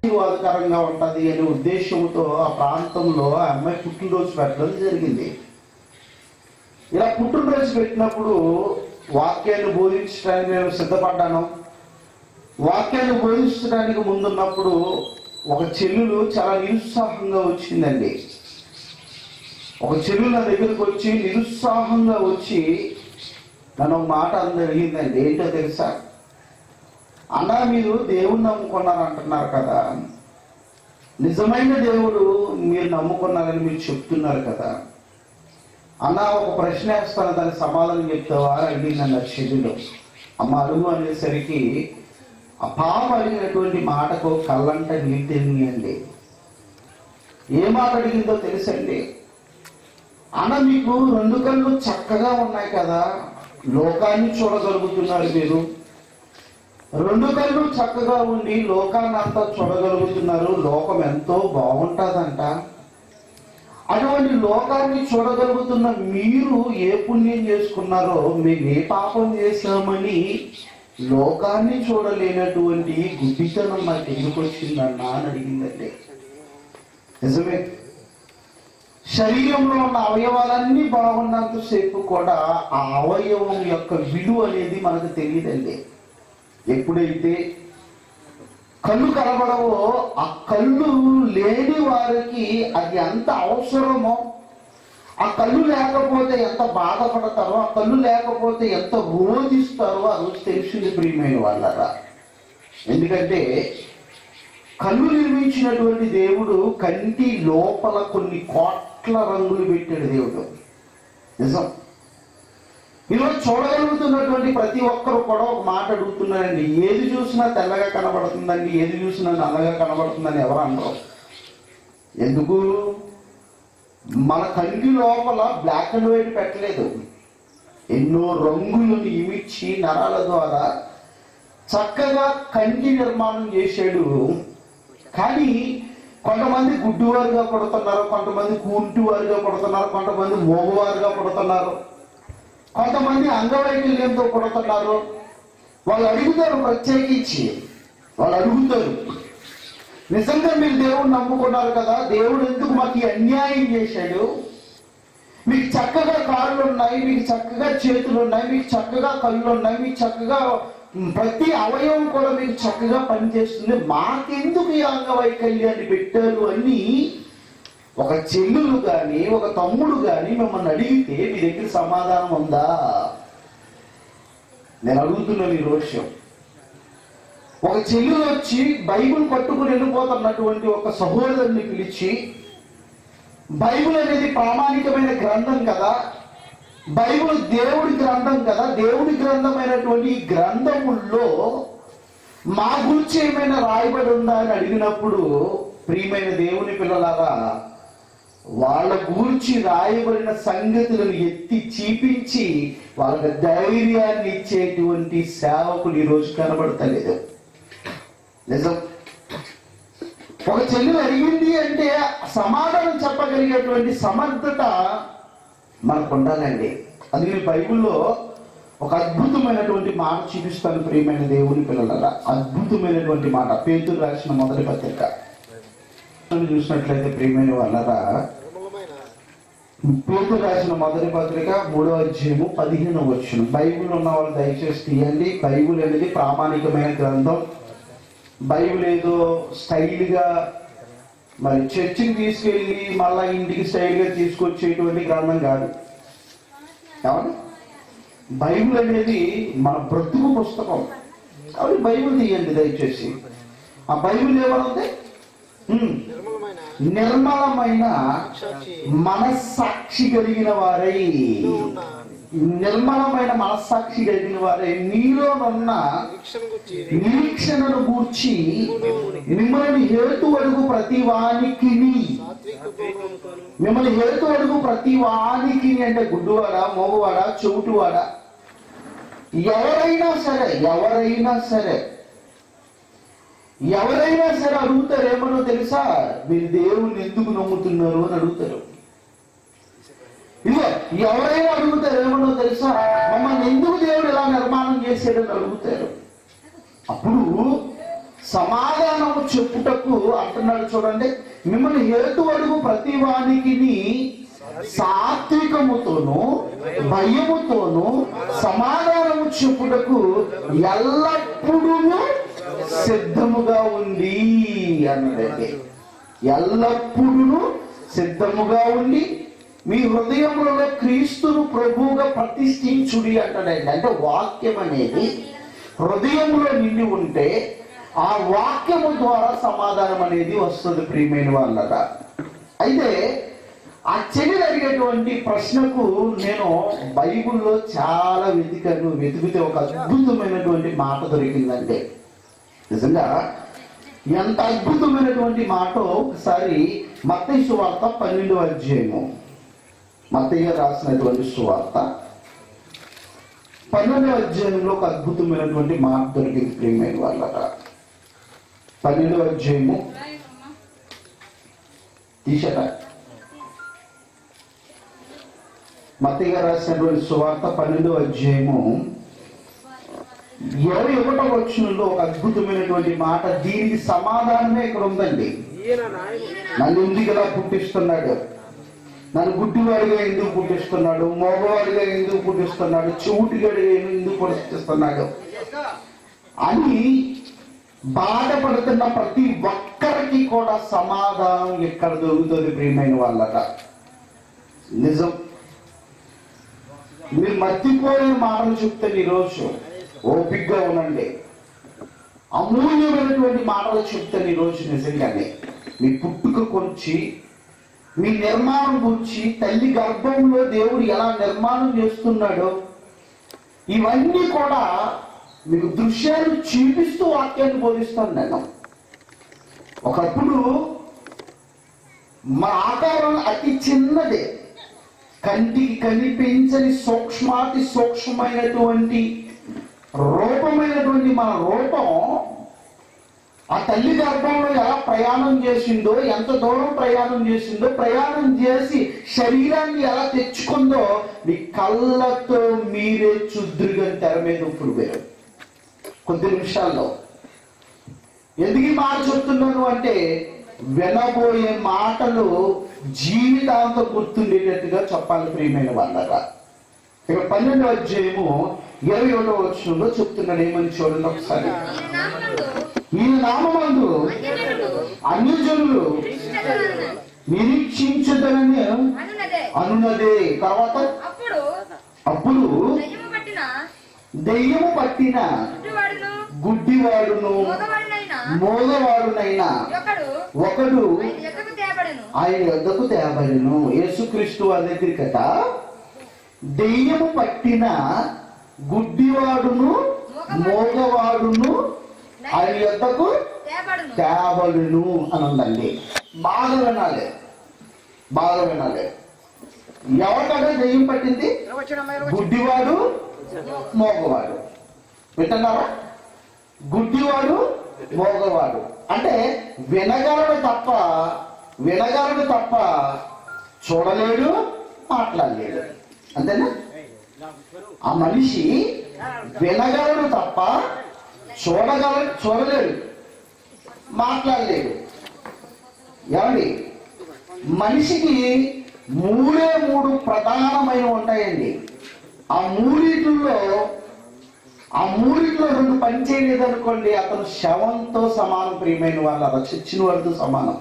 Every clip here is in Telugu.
ఆశీర్వాదకరంగా ఉంటది అనే ఉద్దేశంతో ఆ ప్రాంతంలో ఆ అమ్మాయి పుట్టినరోజు పెట్టడం జరిగింది ఇలా పుట్టినరోజు పెట్టినప్పుడు వాక్యాన్ని బోధించడానికి నేను సిద్ధపడ్డాను వాక్యాన్ని బోధించడానికి ముందున్నప్పుడు ఒక చెల్లులు చాలా నిరుత్సాహంగా వచ్చిందండి ఒక చెల్లు నా దగ్గరికి వచ్చి నిరుత్సాహంగా వచ్చి నన్ను ఒక మాట అని జరిగిందండి ఏంటో తెలుసా అన్నా మీరు దేవుణ్ణి నమ్ముకున్నారు అంటున్నారు కదా నిజమైన దేవుడు మీరు నమ్ముకున్నారని మీరు చెప్తున్నారు కదా అన్న ఒక ప్రశ్న వేస్తాను దానికి సమాధానం చెప్తావా అని అడిగింది అన్న చెల్లిలో అమ్మ అడుగు అనేసరికి ఆ పాప అడిగినటువంటి మాటకు కళ్ళంట నీళ్ళు తిరిగియండి ఏ మాట అడిగిందో తెలుసండి అన్న మీకు రెండు కళ్ళు చక్కగా ఉన్నాయి కదా లోకాన్ని చూడగలుగుతున్నారు మీరు రెండు కళ్ళు చక్కగా ఉండి లోకాన్ని అంతా చూడగలుగుతున్నారు లోకం ఎంతో బాగుంటుందంట అటువంటి లోకాన్ని చూడగలుగుతున్న మీరు ఏ పుణ్యం చేసుకున్నారో మేము ఏ పాపం చేశామని లోకాన్ని చూడలేనటువంటి గుడ్డితనం నాకు ఎందుకు వచ్చిందన్నా అని అడిగిందండి నిజమే శరీరంలో ఉన్న అవయవాలన్నీ బాగున్నంతసేపు కూడా ఆ అవయవం యొక్క విలువ అనేది మనకు తెలియదండి ఎప్పుడైతే కళ్ళు కనబడవో ఆ కళ్ళు లేని వారికి అది ఎంత అవసరమో ఆ కళ్ళు లేకపోతే ఎంత బాధపడతారో ఆ కళ్ళు లేకపోతే ఎంత రోధిస్తారో ఆ రోజు తెలిసింది ప్రియమైన వాళ్ళరా ఎందుకంటే కళ్ళు నిర్మించినటువంటి దేవుడు కంటి లోపల కొన్ని కోట్ల రంగులు పెట్టాడు దేవుడు నిజం ఈరోజు చూడగలుగుతున్నటువంటి ప్రతి ఒక్కరు కూడా ఒక మాట అడుగుతున్నారండి ఏది చూసినా తెల్లగా కనబడుతుందండి ఏది చూసినా నల్లగా కనబడుతుందని ఎవరు అనరు ఎందుకు మన కంటి లోపల బ్లాక్ అండ్ వైట్ పెట్టలేదు ఎన్నో రంగులను ఇమిచ్చి నరాల ద్వారా చక్కగా కంటి నిర్మాణం చేశాడు కానీ కొంతమంది గుడ్డివారుగా పడుతున్నారు కొంతమంది కుంటివారుగా పడుతున్నారు కొంతమంది మోగవారుగా పడుతున్నారు కొంతమంది అంగవైకల్యంతో పడుతున్నారు వాళ్ళు అడుగుతారు ప్రత్యేకించి వాళ్ళు అడుగుతారు నిజంగా మీరు దేవుడు నమ్ముకున్నారు కదా దేవుడు ఎందుకు మాకు ఈ అన్యాయం చేశాడు మీకు చక్కగా కాళ్ళు ఉన్నాయి మీకు చక్కగా చేతులు ఉన్నాయి మీకు చక్కగా కళ్ళు ఉన్నాయి మీకు చక్కగా ఉమ్, ప్రతి అవయవం కూడా మీకు చక్కగా పనిచేస్తుంది మాకెందుకు ఈ అంగవైకల్యాన్ని పెట్టారు అని ఒక చెల్లులు కానీ ఒక తమ్ముడు కానీ మిమ్మల్ని అడిగితే మీ దగ్గర సమాధానం ఉందా నేను అడుగుతున్నాను ఈ రోషం ఒక చెల్లులు వచ్చి బైబిల్ పట్టుకుని వెళ్ళిపోతున్నటువంటి ఒక సహోదరుని పిలిచి బైబిల్ అనేది ప్రామాణికమైన గ్రంథం కదా బైబిల్ దేవుడి గ్రంథం కదా దేవుడి గ్రంథమైనటువంటి ఈ గ్రంథముల్లో మా గురించి ఏమైనా రాయబడి ఉందా అని అడిగినప్పుడు ప్రియమైన దేవుని పిల్లలారా వాళ్ళ గురించి రాయబడిన సంగతులను ఎత్తి చీపించి వాళ్ళకి ధైర్యాన్ని ఇచ్చేటువంటి సేవకులు ఈ రోజు కనబడతలేదు నిజం ఒక చెల్లెలు అడిగింది అంటే సమాధానం చెప్పగలిగేటువంటి సమర్థత మనకు ఉండాలండి అందుకని బైబిల్లో ఒక అద్భుతమైనటువంటి మాట చూపిస్తాను ప్రియమైన దేవుని పిల్లల అద్భుతమైనటువంటి మాట పేతురు రాసిన మొదటి పత్రిక చూసినట్లయితే ప్రియమైన వాళ్ళరా పేతురు రాసిన మొదటి పత్రిక మూడో అధ్యాయము పదిహేను వచ్చును బైబిల్ ఉన్న వాళ్ళు దయచేసి తీయండి బైబిల్ అనేది ప్రామాణికమైన గ్రంథం బైబిల్ ఏదో స్టైల్గా మరి చర్చికి తీసుకెళ్ళి మళ్ళా ఇంటికి స్టైల్గా తీసుకొచ్చేటువంటి గ్రంథం కాదు ఏమండి బైబిల్ అనేది మన బ్రతుకు పుస్తకం కాబట్టి బైబిల్ తీయండి దయచేసి ఆ బైబిల్ ఏమనుంది ఉమ్, నిర్మలమైన నిర్మలమైన సాక్షి మనస్సాక్షి కలిగిన వారై ఉన్న నిర్మలమైన మనస్సాక్షి కలిగిన వారై నీలోనున్న నిరీక్షణ గురించి నిరీక్షణను గూర్చి మిమ్మల్ని హేతు అడుగు ప్రతి వానికి సాత్వికతోను మిమ్మల్ని హేతు అడుగు ప్రతి వానికి అంటే గుడ్డువాడా మోగవాడా చెవుటువాడా ఎవరైనా సరే ఎవరైనా సరే ఎవరైనా సరే అడుగుతారు ఏమనో తెలుసా మీరు దేవుణ్ణి ఎందుకు నమ్ముతున్నారు అని అడుగుతారు ఇదిగో ఎవరైనా అడుగుతారు ఏమనో తెలుసా మమ్మల్ని ఎందుకు దేవుడు ఇలా నిర్మాణం చేశాడని అడుగుతారు అప్పుడు సమాధానము చెప్పుటకు అంటున్నాడు చూడండి మిమ్మల్ని హేతు అడుగు ప్రతి వానికి సాత్వికముతోను భయముతోను సమాధానము చెప్పుటకు ఎల్లప్పుడూ సిద్ధముగా ఉంది అన్నాడండి ఎల్లప్పుడూ సిద్ధముగా ఉండి మీ హృదయములలో క్రీస్తును ప్రభువుగా ప్రతిష్ఠించుడి అంటాడండి అంటే వాక్యం అనేది హృదయంలో నిండి ఉంటే ఆ వాక్యము ద్వారా సమాధానం అనేది వస్తుంది ప్రియమైన వాళ్ళట అయితే ఆ చెల్లి అడిగేటువంటి ప్రశ్నకు నేను బైబిల్లో చాలా వెతికాను వెతికితే ఒక అద్భుతమైనటువంటి మాట దొరికిందంటే నిజంగా ఎంత అద్భుతమైనటువంటి మాట ఒకసారి మత్తయి సువార్త పన్నెండవ అధ్యాయము మత్తయ్య రాసినటువంటి సువార్త పన్నెండవ అధ్యాయంలో ఒక అద్భుతమైనటువంటి మాట దొరికింది ప్రియమైన వాళ్ళట పన్నెండవ అధ్యాయము తీసట మత్తయ్య గారు రాసినటువంటి సువార్త పన్నెండవ అధ్యాయము ఇరవై ఒకటో వచ్చినలో ఒక అద్భుతమైనటువంటి మాట దీనికి సమాధానమే ఇక్కడ ఉందండి ఈయన నాయకుడు నన్ను ఎందుకు పుట్టిస్తున్నాడు నన్ను గుడ్డివాడిగా ఎందుకు పుట్టిస్తున్నాడు మగవాడిగా ఎందుకు పుట్టిస్తున్నాడు చెవుటిగాడిగా ఎందుకు పుట్టిస్తున్నాడు అని బాధపడుతున్న ప్రతి ఒక్కరికి కూడా సమాధానం ఎక్కడ దొరుకుతుంది ప్రియమైన వాళ్ళట నిజం మీరు మర్చిపోయే మాటలు చెప్తాను ఈరోజు ఓపిగ్గా ఉండండి అమూల్యమైనటువంటి మాటలు చెప్తాను ఈరోజు నిజంగానే మీ పుట్టుక కొంచి మీ నిర్మాణం గురించి తల్లి గర్భంలో దేవుడు ఎలా నిర్మాణం చేస్తున్నాడో ఇవన్నీ కూడా మీకు దృశ్యాలు చూపిస్తూ వాక్యాన్ని బోధిస్తాను నేను ఒకప్పుడు మా ఆకారం అతి చిన్నదే కంటికి కనిపించని సూక్ష్మాతి సూక్ష్మమైనటువంటి రూపమైనటువంటి మన రూపం ఆ తల్లి గర్భంలో ఎలా ప్రయాణం చేసిందో ఎంత దూరం ప్రయాణం చేసిందో ప్రయాణం చేసి శరీరాన్ని ఎలా తెచ్చుకుందో మీ కళ్ళతో మీరే చుద్దురుగా తెర మీద ఇప్పుడు వేరు కొద్ది నిమిషాల్లో ఎందుకు ఈ మాట చెప్తున్నాను అంటే వినబోయే మాటలు జీవితాంతం గుర్తుండేటట్టుగా చెప్పాలి ప్రియమైన వాళ్ళరా ఇక పన్నెండో అధ్యాయము ఇరవై ఒకటో వచ్చంలో చెప్తున్నాడు ఏమని చూడండి ఒకసారి ఈ నామమందు అన్యజనులు నిరీక్షించదనని అనున్నదే అనున్నదే తర్వాత అప్పుడు అప్పుడు దయ్యము పట్టిన దెయ్యము పట్టిన గుడ్డివాడును గుడ్డివాడును మగవాడినైనా మోగవాడునైనా ఒకడు ఒకడు ఆయన ఎద్దకు తేబడెను ఆయన యొద్దకు తేబడిను యేసుక్రీస్తు వారి దగ్గరికట దెయ్యము పట్టిన గుడ్డివాడును మోగవాడును ఆయన యొద్దకు తేబడును తేబడును అని ఉందండి బాగా వినాలి బాగా వినాలి ఎవరికంటే దెయ్యం పట్టింది నిర్వచనం మీరు గుడ్డివాడు మోగవాడు వింటున్నారా గుడ్డివాడు మోగవాడు అంటే వినగలడు తప్ప వినగలడు తప్ప చూడలేడు మాట్లాడలేడు అంతేనా ఆ మనిషి వినగలడు తప్ప చూడగల చూడలేడు మాట్లాడలేడు ఏమండి మనిషికి మూడే మూడు ప్రధానమైన ఉంటాయండి ఆ మూడిట్లో ఆ మూడిట్లో రెండు పని చేయలేదు అనుకోండి అతను శవంతో సమానం ప్రియమైన వాళ్ళు అలా చచ్చిన వాళ్ళతో సమానం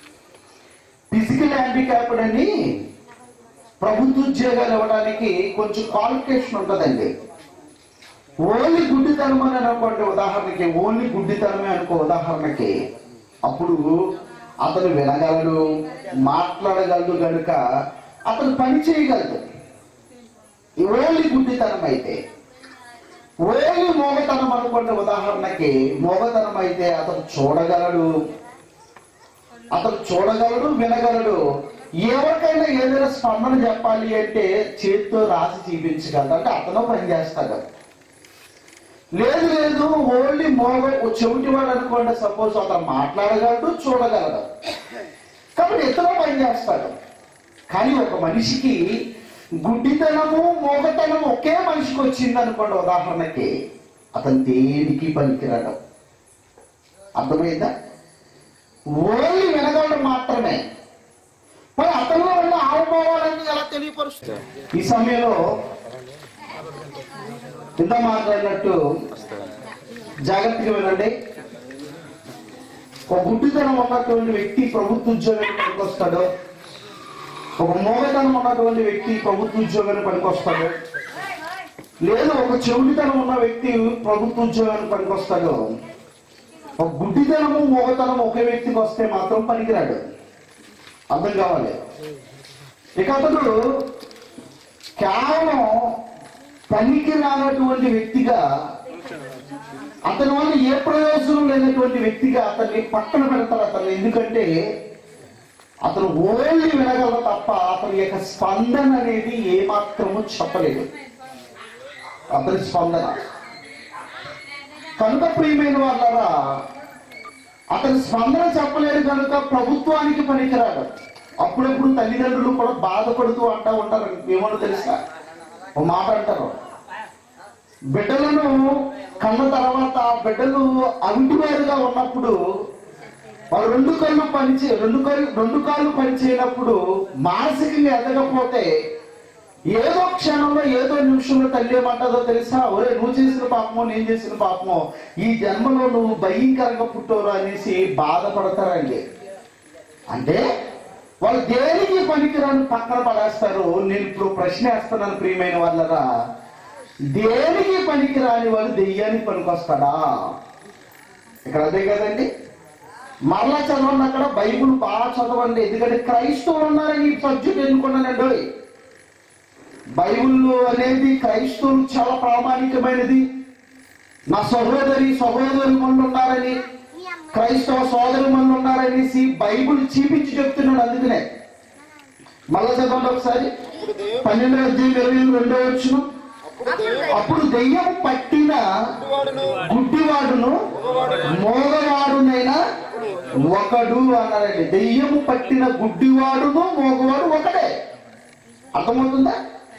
ఫిజికల్ హ్యాండిక్యాప్డ్ అని ప్రభుత్వ ఉద్యోగాలు ఇవ్వడానికి కొంచెం క్వాలిఫికేషన్ ఉంటుందండి ఓన్లీ గుడ్డితనం అని అనుకోండి ఉదాహరణకి ఓన్లీ గుడ్డితనమే అనుకో ఉదాహరణకి అప్పుడు అతను వినగలడు మాట్లాడగలడు కనుక అతను పని చేయగలడు ఈ ఓన్లీ గుడ్డితనం అయితే ఓన్లీ మోగతనం అనుకోండి ఉదాహరణకి మోగతనం అయితే అతను చూడగలడు అతను చూడగలడు వినగలడు ఎవరికైనా ఏదైనా స్పందన చెప్పాలి అంటే చేతితో రాసి చూపించగలడు అంటే అతను పని చేస్తాడు లేదు లేదు ఓన్లీ మోగ చెవిటివాడు అనుకోండి సపోజ్ అతను మాట్లాడగలడు చూడగలడు కాబట్టి ఇతను పని చేస్తాడు కానీ ఒక మనిషికి గుడ్డితనము మోగతనము ఒకే మనిషికి వచ్చింది అనుకోండి ఉదాహరణకి అతను దేనికి పనికిరాడు అర్థమైందా ఓన్లీ వినగలడం మాత్రమే మరి అతనిలో ఉన్న ఆవుభావాలన్నీ ఎలా తెలియపరుస్తుంది ఈ సమయంలో కింద మాట్లాడినట్టు జాగ్రత్తగా వినండి ఒక గుడ్డితనం ఉన్నటువంటి వ్యక్తి ప్రభుత్వ ఉద్యోగానికి పనికొస్తాడు ఒక మోగతనం ఉన్నటువంటి వ్యక్తి ప్రభుత్వ ఉద్యోగానికి పనికొస్తాడు లేదు ఒక చెవిటితనం ఉన్న వ్యక్తి ప్రభుత్వ ఉద్యోగానికి పనికొస్తాడు ఒక గుడ్డితనము మోగతనం ఒకే వ్యక్తికి వస్తే మాత్రం పనికిరాడు అర్థం కావాలి ఇక అతడు కేవలం పనికి రానటువంటి వ్యక్తిగా అతని వల్ల ఏ ప్రయోజనం లేనటువంటి వ్యక్తిగా అతన్ని పక్కన పెడతారు అతను ఎందుకంటే అతను ఓన్లీ వినగలరు తప్ప అతని యొక్క స్పందన అనేది ఏమాత్రము చెప్పలేదు అతని స్పందన కనుక ప్రియమైన వాళ్ళరా అతని స్పందన చెప్పలేడు కనుక ప్రభుత్వానికి పనికిరాడు అప్పుడప్పుడు తల్లిదండ్రులు కూడా బాధపడుతూ అంటా ఉంటారు ఏమో తెలుసా ఒక మాట అంటారు బిడ్డలను కన్న తర్వాత ఆ బిడ్డలు అవిటివారుగా ఉన్నప్పుడు వాళ్ళు రెండు కళ్ళు పనిచే రెండు కళ్ళు రెండు కాళ్ళు పనిచేయనప్పుడు మానసికంగా ఎదగకపోతే ఏదో క్షణంలో ఏదో నిమిషంలో తల్లి ఏమంటుందో తెలుసా ఒరే నువ్వు చేసిన పాపమో నేను చేసిన పాపమో ఈ జన్మలో నువ్వు భయంకరంగా పుట్టోరు అనేసి బాధపడతారండి అంటే వాళ్ళు దేనికి పనికిరాని పక్కన పడేస్తారు నేను ఇప్పుడు ప్రశ్న వేస్తున్నాను ప్రియమైన వాళ్ళరా దేనికి పనికిరాని వాళ్ళు దెయ్యానికి పనికొస్తాడా ఇక్కడ అదే కదండి మరలా చదవండి అక్కడ బైబుల్ బాగా చదవండి ఎందుకంటే క్రైస్తవులు ఉన్నారని ఈ సబ్జెక్ట్ ఎన్నుకున్నానండి బైబుల్ అనేది క్రైస్తవులు చాలా ప్రామాణికమైనది నా సహోదరి సహోదరు మంది ఉన్నారని క్రైస్తవ సోదరు మంది ఉన్నారనేసి బైబుల్ చూపించి చెప్తున్నాడు అందుకనే మళ్ళా చదవండి ఒకసారి ఇప్పుడు దేవుడు పన్నెండు అధ్యాయం ఇరవై రెండో వచ్చిన అప్పుడు దేవుడు అప్పుడు దెయ్యం పట్టిన వాడును గుడ్డివాడును మోగవాడునైనా ఒకడు అన్నారండి దెయ్యము పట్టిన గుడ్డివాడును మోగవాడు ఒకడే అర్థమవుతుందా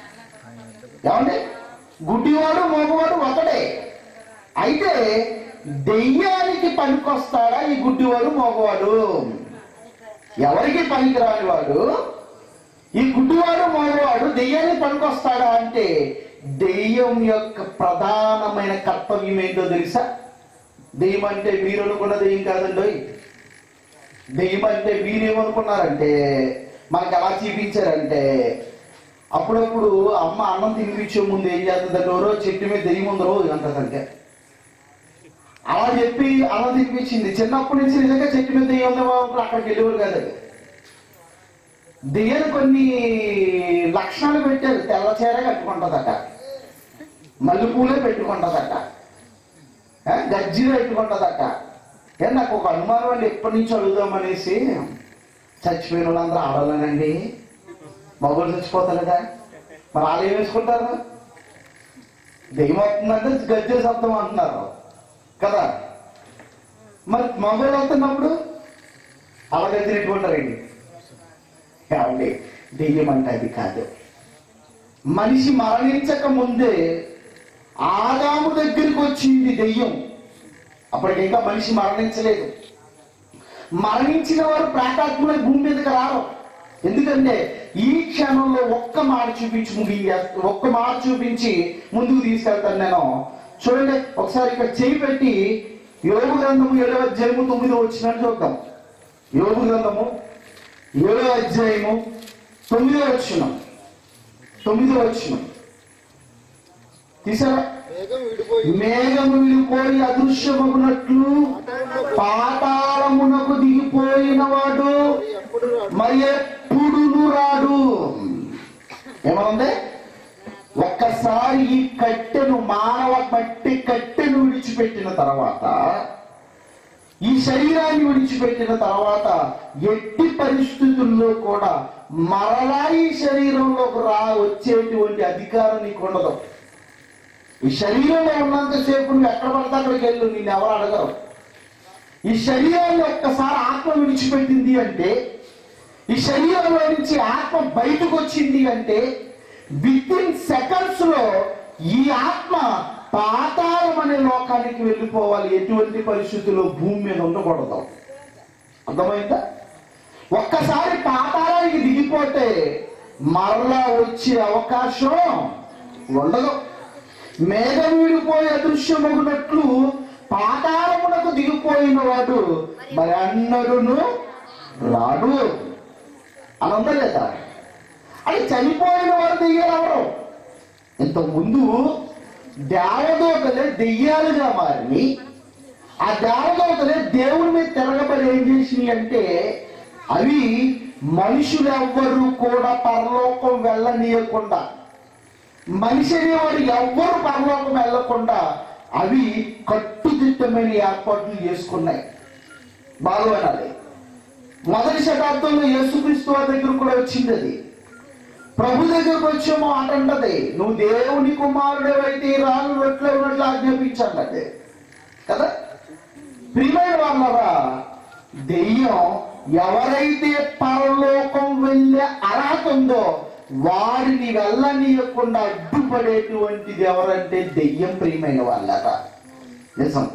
ఏమండి గుడ్డివాడు మోగవాడు ఒకడే అయితే దెయ్యానికి పనికొస్తాడా ఈ గుడ్డివాడు మోగవాడు ఎవరికి పనికిరాని వాడు ఈ గుడ్డివాడు మోగవాడు దెయ్యానికి పనికొస్తాడా అంటే దెయ్యం యొక్క ప్రధానమైన కర్తవ్యం ఏంటో తెలుసా దెయ్యం అంటే మీరు అనుకున్న దెయ్యం కాదండి దెయ్యం అంటే మీరేమనుకున్నారంటే మనకు ఎలా చూపించారంటే అప్పుడప్పుడు అమ్మ అన్నం తినిపించే ముందు ఏం చేస్తుందంటే ఎవరో చెట్టు మీద దెయ్యం ఉందరో అంటదంటే అలా చెప్పి అన్నం తినిపించింది చిన్నప్పటి నుంచి నిజంగా చెట్టు మీద దెయ్యం ఉందో బాబు అక్కడికి వెళ్ళేవారు కాదండి దెయ్యం కొన్ని లక్షణాలు పెట్టారు తెల్ల చీర కట్టుకుంటుందట మల్లెపూలే పెట్టుకుంటుందట ఏ, గజ్జీలు పెట్టుకుంటుందట ఏ నాకు ఒక అనుమానం అండి ఎప్పటి నుంచి అడుగుదామనేసి చచ్చిపోయిన వాళ్ళందరూ ఆడాలనండి మగవాళ్ళు చచ్చిపోతారుగా మరి వాళ్ళు ఏం వేసుకుంటారు దెయ్యం వస్తుందంటే గజ్జల శబ్దం అంటున్నారు కదా మరి మగవాళ్ళు వస్తున్నప్పుడు అలా గజ్జలు ఎట్టుకుంటారండి కాబట్టి దెయ్యం అంటే అది కాదు మనిషి మరణించక ముందే ఆదాము దగ్గరికి వచ్చింది దెయ్యం అప్పటికి ఇంకా మనిషి మరణించలేదు మరణించిన వారు ప్రాతాత్మక భూమి మీదకి రారు ఎందుకంటే ఈ క్షణంలో ఒక్క మాట చూపించి ముగించే ఒక్క మాట చూపించి ముందుకు తీసుకెళ్తాను నేను చూడండి ఒకసారి ఇక్కడ చేయి పెట్టి యోగు గ్రంథము ఏడవ అధ్యాయము తొమ్మిదో వచ్చినట్టు చూద్దాం యోగు గ్రంథము ఏడో అధ్యాయము తొమ్మిదో వచ్చిన తొమ్మిదో వచ్చిన తీసారా మేఘం విడిపోయి మేఘము విడిపోయి అదృశ్యమగునట్లు పాతాళమునకు దిగిపోయిన వాడు ఎప్పుడు మరి ఎప్పుడును రాడు ఏమనుంది ఒక్కసారి ఈ కట్టెను మానవ మట్టి కట్టెను విడిచిపెట్టిన తర్వాత ఈ శరీరాన్ని విడిచిపెట్టిన తర్వాత ఎట్టి పరిస్థితుల్లో కూడా మరలా ఈ శరీరంలోకి రా వచ్చేటువంటి అధికారం నీకు ఉండదు ఈ శరీరంలో ఉన్నంతసేపు నువ్వు ఎక్కడ పడితే అక్కడికి వెళ్ళు నేను ఎవరు అడగరు ఈ శరీరాన్ని ఒక్కసారి ఆత్మ విడిచిపెట్టింది అంటే ఈ శరీరంలో నుంచి ఆత్మ బయటకు వచ్చింది అంటే విత్ ఇన్ సెకండ్స్ లో ఈ ఆత్మ పాతాళం అనే లోకానికి వెళ్ళిపోవాలి ఎటువంటి పరిస్థితుల్లో భూమి మీద ఉండకూడదు అర్థమైందా ఒక్కసారి పాతాళానికి దిగిపోతే మరలా వచ్చే అవకాశం ఉండదు మేఘం వీడిపోయే అదృశ్యమగునట్లు పాతాళమునకు దిగిపోయిన వాడు మరి అన్నడును రాడు అని ఉందా లేదా అది చనిపోయిన వారు దెయ్యాలు ఇంతకు ముందు దేవదూతలే దెయ్యాలుగా మారి ఆ దేవదూతలే దేవుని మీద తిరగబడి ఏం చేసినాయి అంటే అవి మనుషులెవ్వరూ కూడా పరలోకం వెళ్ళనీయకుండా మనిషి అనేవాడు ఎవ్వరు పరలోకం వెళ్ళకుండా అవి కట్టుదిట్టమైన ఏర్పాట్లు చేసుకున్నాయి బాగా వినాలి మొదటి శతాబ్దంలో యేసుక్రీస్తు వారి దగ్గర కూడా వచ్చింది అది ప్రభు దగ్గరకు వచ్చేమో అంటది నువ్వు దేవుని కుమారుడు అయితే రాను రొట్టెలు ఉన్నట్లు ఆజ్ఞాపించాలంటే కదా ప్రియమైన వాళ్ళరా దెయ్యం ఎవరైతే పరలోకం వెళ్ళే అర్హత ఉందో వారిని వెళ్ళనీయకుండా అడ్డుపడేటువంటిది ఎవరంటే దెయ్యం ప్రియమైన వాళ్ళరా నిజం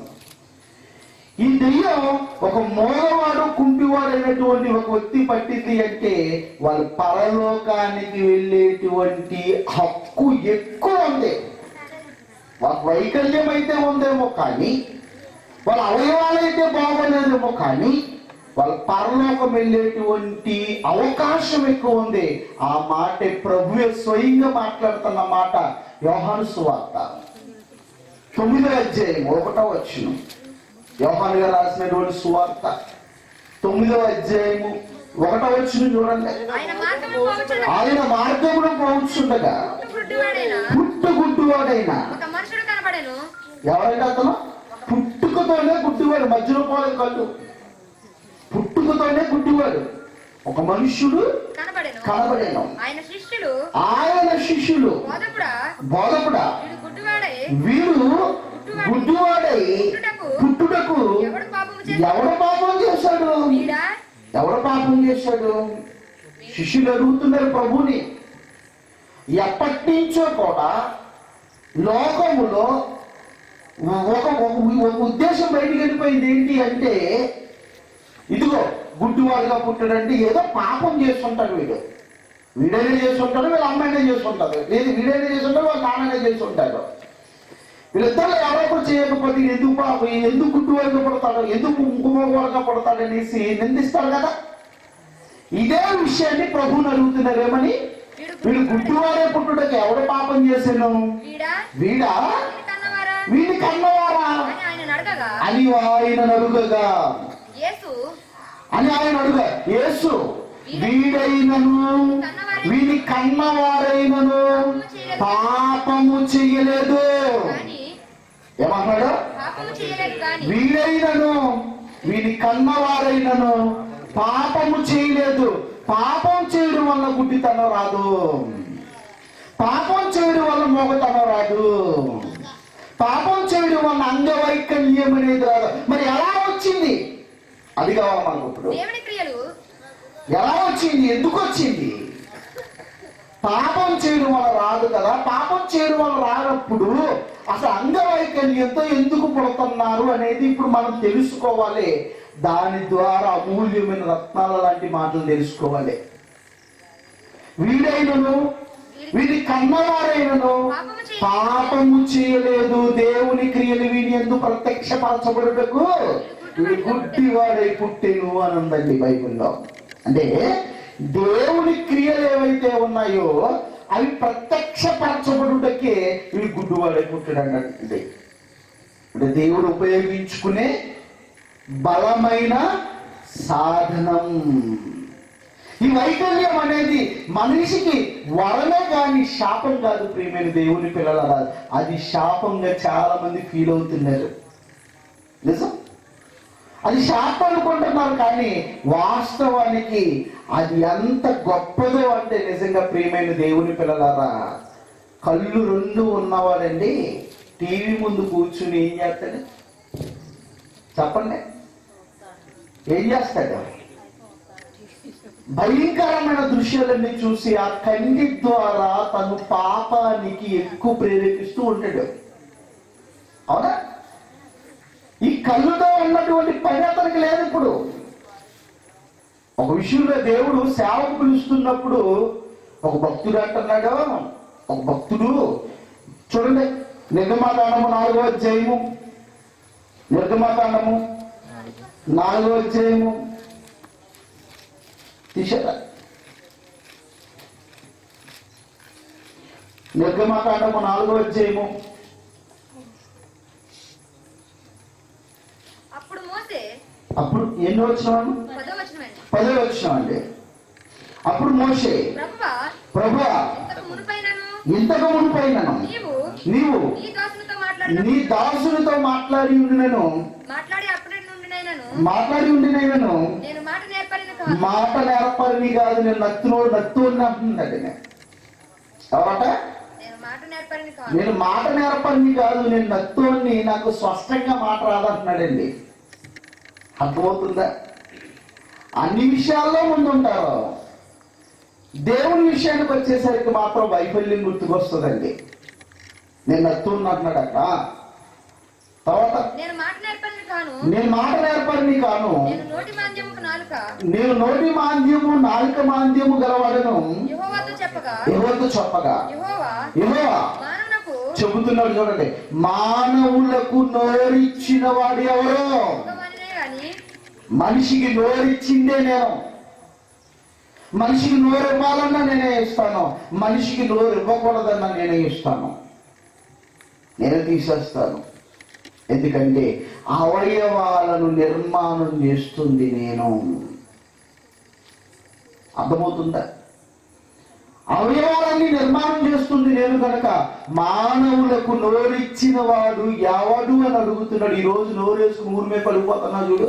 ఈ దెయ్యం ఒక మూలవాడు కుంటివాడు అయినటువంటి ఒక వ్యక్తి పట్టింది అంటే వాళ్ళు పరలోకానికి వెళ్ళేటువంటి హక్కు ఎక్కువ ఉంది వాళ్ళ వైకల్యం అయితే ఉందేమో కానీ వాళ్ళ అవయవాలైతే బాగోలేదేమో కానీ వాళ్ళ పరలోకం వెళ్ళేటువంటి అవకాశం ఎక్కువ ఉంది ఆ మాట ప్రభువే స్వయంగా మాట్లాడుతున్న మాట యోహాను సువార్త తొమ్మిదో అధ్యాయం ఒకటో వచ్చిన యోహాను గారు రాసినటువంటి సువార్త తొమ్మిదో అధ్యాయము ఒకటో వచ్చిన చూడండి ఆయన మార్గము పోవచ్చును ఆయన మార్గమును పోవచ్చుండగా గుడ్డివాడైన పుట్టుగుడ్డువాడైనా ఒక మనుషుడు కనబడెను ఎవరైనా అతను పుట్టుకతోనే గుడ్డివాడు మధ్యలో పోలే కళ్ళు పుట్టుకతోనే గుడ్డివాడు ఒక మనుష్యుడు కనబడెను కనబడేను ఆయన శిష్యులు ఆయన శిష్యులు బోధకుడా బోధకుడా వీడు గుడ్డివాడై వీడు గుడ్డివాడై పుట్టుటకు ఎవడు పాపము చేసి ఎవడు పాపం చేశాడు వీడా ఎవడు పాపం చేశాడు శిష్యులు అడుగుతున్నారు ప్రభుని ఎప్పటి నుంచో కూడా లోకములో ఒక ఒక ఉద్దేశం బయటికి వెళ్ళిపోయింది ఏంటి అంటే ఇదిగో గుడ్డివాడుగా పుట్టాడంటే ఏదో పాపం చేస్తుంటాడు వీడు వీడైనా చేస్తుంటాడు వీళ్ళ అమ్మాయినా చేస్తుంటారు లేదు వీడైనా చేస్తుంటాడు వాళ్ళ నాన్నైనా చేస్తుంటాడు వీళ్ళిద్దరు ఎవరో ఒకరు చేయకపోతే ఈయన ఎందుకు పాపం ఈయన ఎందుకు గుడ్డివాడుగా పడతాడు ఎందుకు కుంకుమవాడుగా పడతాడు అనేసి నిందిస్తారు కదా ఇదే విషయాన్ని ప్రభువుని అడుగుతున్నారు ఏమని వీడు వీడు గుడ్డివాడే పుట్టుటకు ఎవడు పాపం చేశాను వీడా వీడా వీడి కన్నవారా వీడి కన్నవారా అని ఆయన అడగగా అని ఆయన అడుగగా యేసు అని ఆయన అడుగ యేసు వీడైనను వీడి కన్నవారైనను పాపము చెయ్యలేదు కానీ ఏమన్నాడు పాపము చేయలేదు కానీ వీడైనను వీడి కన్నవారైనను పాపము చేయలేదు పాపం చేయడం వల్ల గుడ్డితనం రాదు పాపం చేయడం వల్ల మోగతనం రాదు పాపం చేయడం వల్ల అంగవైకల్యం అనేది రాదు మరి ఎలా వచ్చింది అది కావాలి మనకు ఇప్పుడు దేవుని క్రియలు ఎలా వచ్చింది ఎందుకు వచ్చింది పాపం చేయడం వల్ల రాదు కదా పాపం చేయడం వల్ల రానప్పుడు అసలు అంగవైకల్యంతో ఎందుకు పుడుతున్నారు అనేది ఇప్పుడు మనం తెలుసుకోవాలి దాని ద్వారా అమూల్యమైన రత్నాల లాంటి మాటలు తెలుసుకోవాలి వీడైనను వీడి కన్నవారైనను పాపము చేయలేదు దేవుని క్రియలు వీని ఎందు ప్రత్యక్షపరచబడుటకు వీడు గుడ్డివాడై పుట్టెను అని ఉందండి బైబిల్లో అంటే దేవుని క్రియలు ఏవైతే ఉన్నాయో అవి ప్రత్యక్షపరచబడుటకే వీడు గుడ్డివాడై పుట్టాడు అన్నట్టు అంటే దేవుడు ఉపయోగించుకునే బలమైన సాధనం ఈ వైకల్యం అనేది మనిషికి వరమే కానీ శాపం కాదు ప్రియమైన దేవుని పిల్లల అది శాపంగా చాలా మంది ఫీల్ అవుతున్నారు నిజం అది శాపం అనుకుంటున్నారు కానీ వాస్తవానికి అది ఎంత గొప్పదో అంటే నిజంగా ప్రియమైన దేవుని పిల్లలారా కళ్ళు రెండు ఉన్నవాడండి టీవీ ముందు కూర్చుని ఏం చేస్తాడు చెప్పండి ఏం చేస్తాడు భయంకరమైన దృశ్యాలన్నీ చూసి ఆ కంటి ద్వారా తను పాపానికి ఎక్కువ ప్రేరేపిస్తూ ఉంటాడు అవునా ఈ కళ్ళుతో ఉన్నటువంటి పని అతనికి లేదు ఇప్పుడు ఒక విషయంలో దేవుడు సేవకు పిలుస్తున్నప్పుడు ఒక భక్తుడు అంటున్నాడు ఒక భక్తుడు చూడండి నిర్గమాకాండము నాలుగో అధ్యాయము నిర్గమాకాండము నాలుగో అధ్యాయము తీసారా నిర్గమాకాండము నాలుగో అధ్యాయము అప్పుడు మోసే అప్పుడు ఎన్ని వచ్చినాను పదో వచనమండి పదో వచ్చినాం అండి అప్పుడు మోషే ప్రభువా ప్రభా ఇంతకు మునుపైనను ఇంతకు మునిపైనను నీవు నీవు నీ దాసునితో మాట్లాడిన నీ దాసునితో మాట్లాడి ఉండినను మాట్లాడి అప్పటి నుండి నైనను మాట్లాడి ఉండినను నేను మాట నేర్పరిన కాదు మాట నేర్పరిని కాదు నేను నత్తునో నత్తు అని అంటున్నాడు నేను ఎవరట నేను మాట నేర్పరిన కాదు నేను మాట నేర్పరిని కాదు నేను నత్తోని నాకు స్పష్టంగా మాట రాదంటున్నాడండి అర్థమవుతుందా అన్ని విషయాల్లో ముందుంటారు దేవుని విషయానికి వచ్చేసరికి మాత్రం వైఫల్యం గుర్తుకొస్తుందండి నేను నత్తుని అంటున్నాడు అక్కడ తర్వాత నేను మాట నేర్పరిన కాను నేను మాట నేర్పరిని కాను నేను నోటి మాంద్యముకు నాలుక నేను నోటి మాంద్యము నాలుక మాంద్యము గలవాడను యెహోవాతో చెప్పగా ఎవరితో చెప్పగా యెహోవా యెహోవా మానవునకు చెబుతున్నాడు చూడండి మానవులకు నోరిచ్చిన వాడు ఎవరు భగవానినే గాని మనిషికి నోరిచ్చిందే నేను మనిషికి నోరు ఇవ్వాలన్నా నేనే ఇస్తాను మనిషికి నోరు ఇవ్వకూడదన్నా నేనే ఇస్తాను నేనే తీసేస్తాను ఎందుకంటే అవయవాలను నిర్మాణం చేస్తుంది నేను అర్థమవుతుందా అవయవాలన్నీ నిర్మాణం చేస్తుంది నేను కనుక మానవులకు నోరిచ్చిన వాడు ఎవడు అని అడుగుతున్నాడు ఈ రోజు నోరేసుకుని ఊరి మీద పడిపోతున్నా చూడు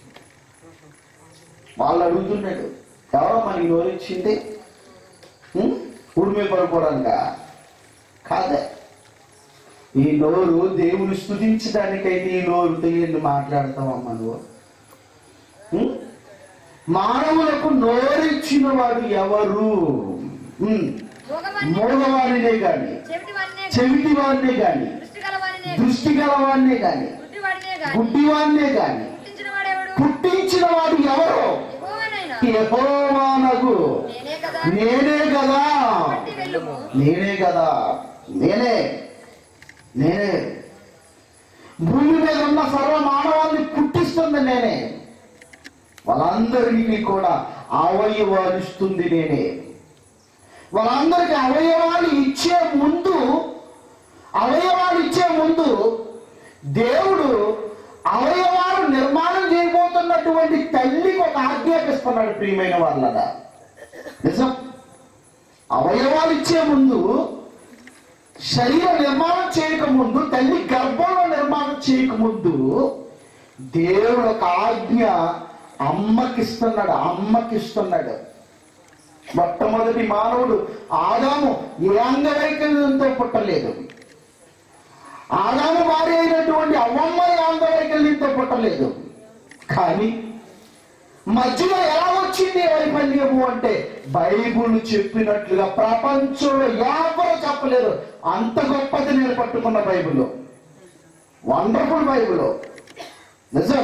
వాళ్ళు అడుగుతున్నాడు ఎవరో మనకి నోరిచ్చింది ఉం? ఊరి మీద పడిపోవడానిక కాదే ఈ నోరు దేవుని స్తుతించడానికైతే ఈ నోరుతో ఏంటి మాట్లాడతావమ్మా నువ్వు ఉం? మానవులకు నోరిచ్చిన వాడు ఎవరు ఉం. భోగవాని మూగవాడినే గాని చెవిటి వాడినే చెవిటి వాడినే గాని దృష్టి గలవానినే దృష్టి గలవాడినే గాని బుద్ధి వాడినే గాని గుడ్డివాడినే గాని పుట్టించిన వాడెవడు పుట్టించిన వాడు ఎవరు యెహోవానైనా యెహోవానగు నేనే కదా నేనే కదా బట్టి వెళ్ళుము నేనే కదా నేనే నేనే భూమి మీద ఉన్న సర్వ మానవాన్ని పుట్టిస్తుంది నేనే వాళ్ళందరికీ కూడా అవయవాలు ఇస్తుంది నేనే వాళ్ళందరికీ అవయవాలు ఇచ్చే ముందు అవయవాలు ఇచ్చే ముందు దేవుడు అవయవాలు నిర్మాణం చేయబోతున్నటువంటి తల్లికి ఒక ఆజ్ఞాపిస్తున్నాడు ప్రియమైన వాళ్ళగా నిజం అవయవాలు ఇచ్చే ముందు శరీర నిర్మాణం చేయకముందు తల్లి గర్భంలో నిర్మాణం చేయకముందు దేవుడు ఒక ఆజ్ఞ అమ్మకిస్తున్నాడు అమ్మకిస్తున్నాడు మొట్టమొదటి మానవుడు ఆదాము ఏ అంగవైకల్యంతో పుట్టలేదు ఆదాము భార్య అయినటువంటి అవ్వమ్మ ఏ అంగవైకల్యంతో పుట్టలేదు కానీ మధ్యలో ఎలా వచ్చింది వైఫల్యము అంటే బైబుల్ చెప్పినట్లుగా ప్రపంచంలో ఎవరు చెప్పలేరు అంత గొప్పది నేను పట్టుకున్న బైబిల్ వండర్ఫుల్ బైబిల్ నిజం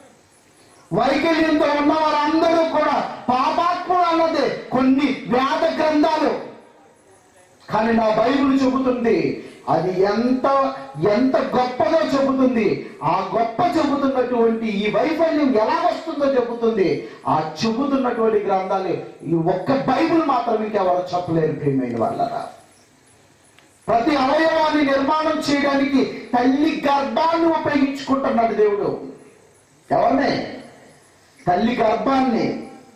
వైకల్యంతో ఉన్న వారందరూ కూడా పాపాత్ములు అన్నది కొన్ని వేద గ్రంథాలు కానీ నా బైబిల్ చెబుతుంది అది ఎంత ఎంత గొప్పదో చెబుతుంది ఆ గొప్ప చెబుతున్నటువంటి ఈ వైఫల్యం ఎలా వస్తుందో చెబుతుంది ఆ చెబుతున్నటువంటి గ్రంథాలు ఈ ఒక్క బైబిల్ మాత్రం ఇంకెవరు చెప్పలేరు ప్రియమైన వాళ్ళరా ప్రతి అవయవాన్ని నిర్మాణం చేయడానికి తల్లి గర్భాన్ని ఉపయోగించుకుంటున్నాడు దేవుడు ఎవరిని తల్లి గర్భాన్ని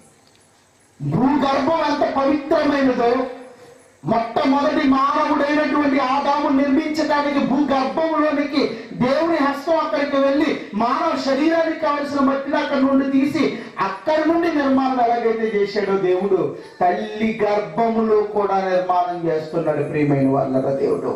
భూగర్భం ఎంత పవిత్రమైనదో మొట్టమొదటి మానవుడైనటువంటి ఆదాము నిర్మించడానికి భూగర్భంలోనికి దేవుని హస్తం అక్కడికి వెళ్ళి మానవ శరీరానికి కావలసిన మట్టిని అక్కడి నుండి తీసి అక్కడి నుండి నిర్మాణం ఎలాగైతే చేశాడో దేవుడు తల్లి గర్భములో కూడా నిర్మాణం చేస్తున్నాడు ప్రియమైన వాళ్ళగా దేవుడు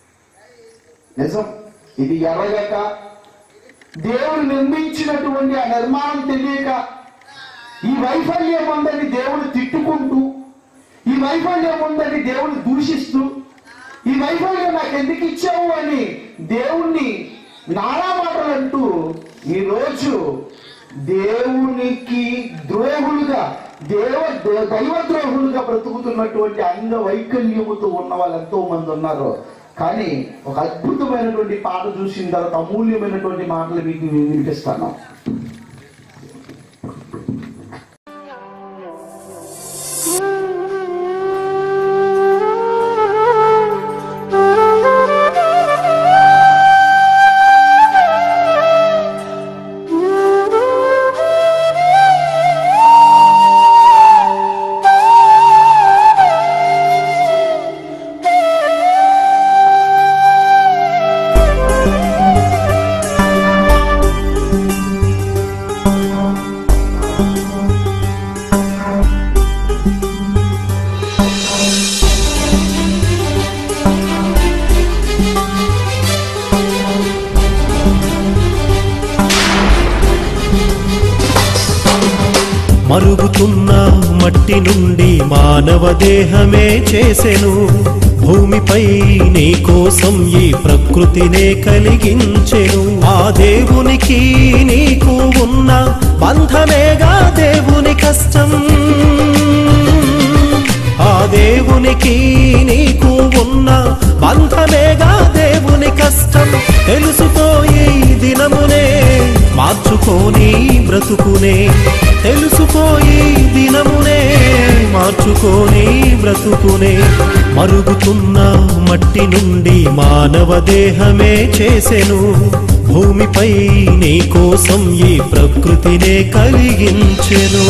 నిజం ఇది ఎరగక దేవుడు నిర్మించినటువంటి ఆ నిర్మాణం తెలియక ఈ వైఫల్యం ఉందని దేవుడు తిట్టుకుంటూ ఈ వైఫల్యం ఉందని దేవుడు దూషిస్తూ ఈ వైఫల్యం నాకు ఎందుకు ఇచ్చావు అని దేవుణ్ణి నానా మాటలు అంటూ ఈరోజు దేవునికి ద్రోహులుగా దేవ దే- దైవ ద్రోహులుగా బ్రతుకుతున్నటువంటి అంగ వైకల్యముతో ఉన్న వాళ్ళు ఎంతో మంది ఉన్నారు కానీ ఒక అద్భుతమైనటువంటి పాట చూసిన తర్వాత అమూల్యమైనటువంటి మాటలు మీకు వినిపిస్తాను మరుగుతున్న మట్టి నుండి మానవ దేహమే చేసెను భూమిపై నీ కోసం ఈ ప్రకృతినే కలిగించెను ఆ దేవునికి నీకు ఉన్న బంధమేగా దేవుని కష్టం ఆ దేవునికి నీకు ఉన్న బంధమేగా దేవుని కష్టం తెలుసుకోయి దినమునే మార్చుకోని బ్రతుకునే తెలుసుకోయి దినమునే మార్చుకోని బ్రతుకునే మరుగుతున్న మట్టి నుండి మానవ దేహమే చేసెను భూమిపై నీ కోసం ఈ ప్రకృతినే కలిగించెను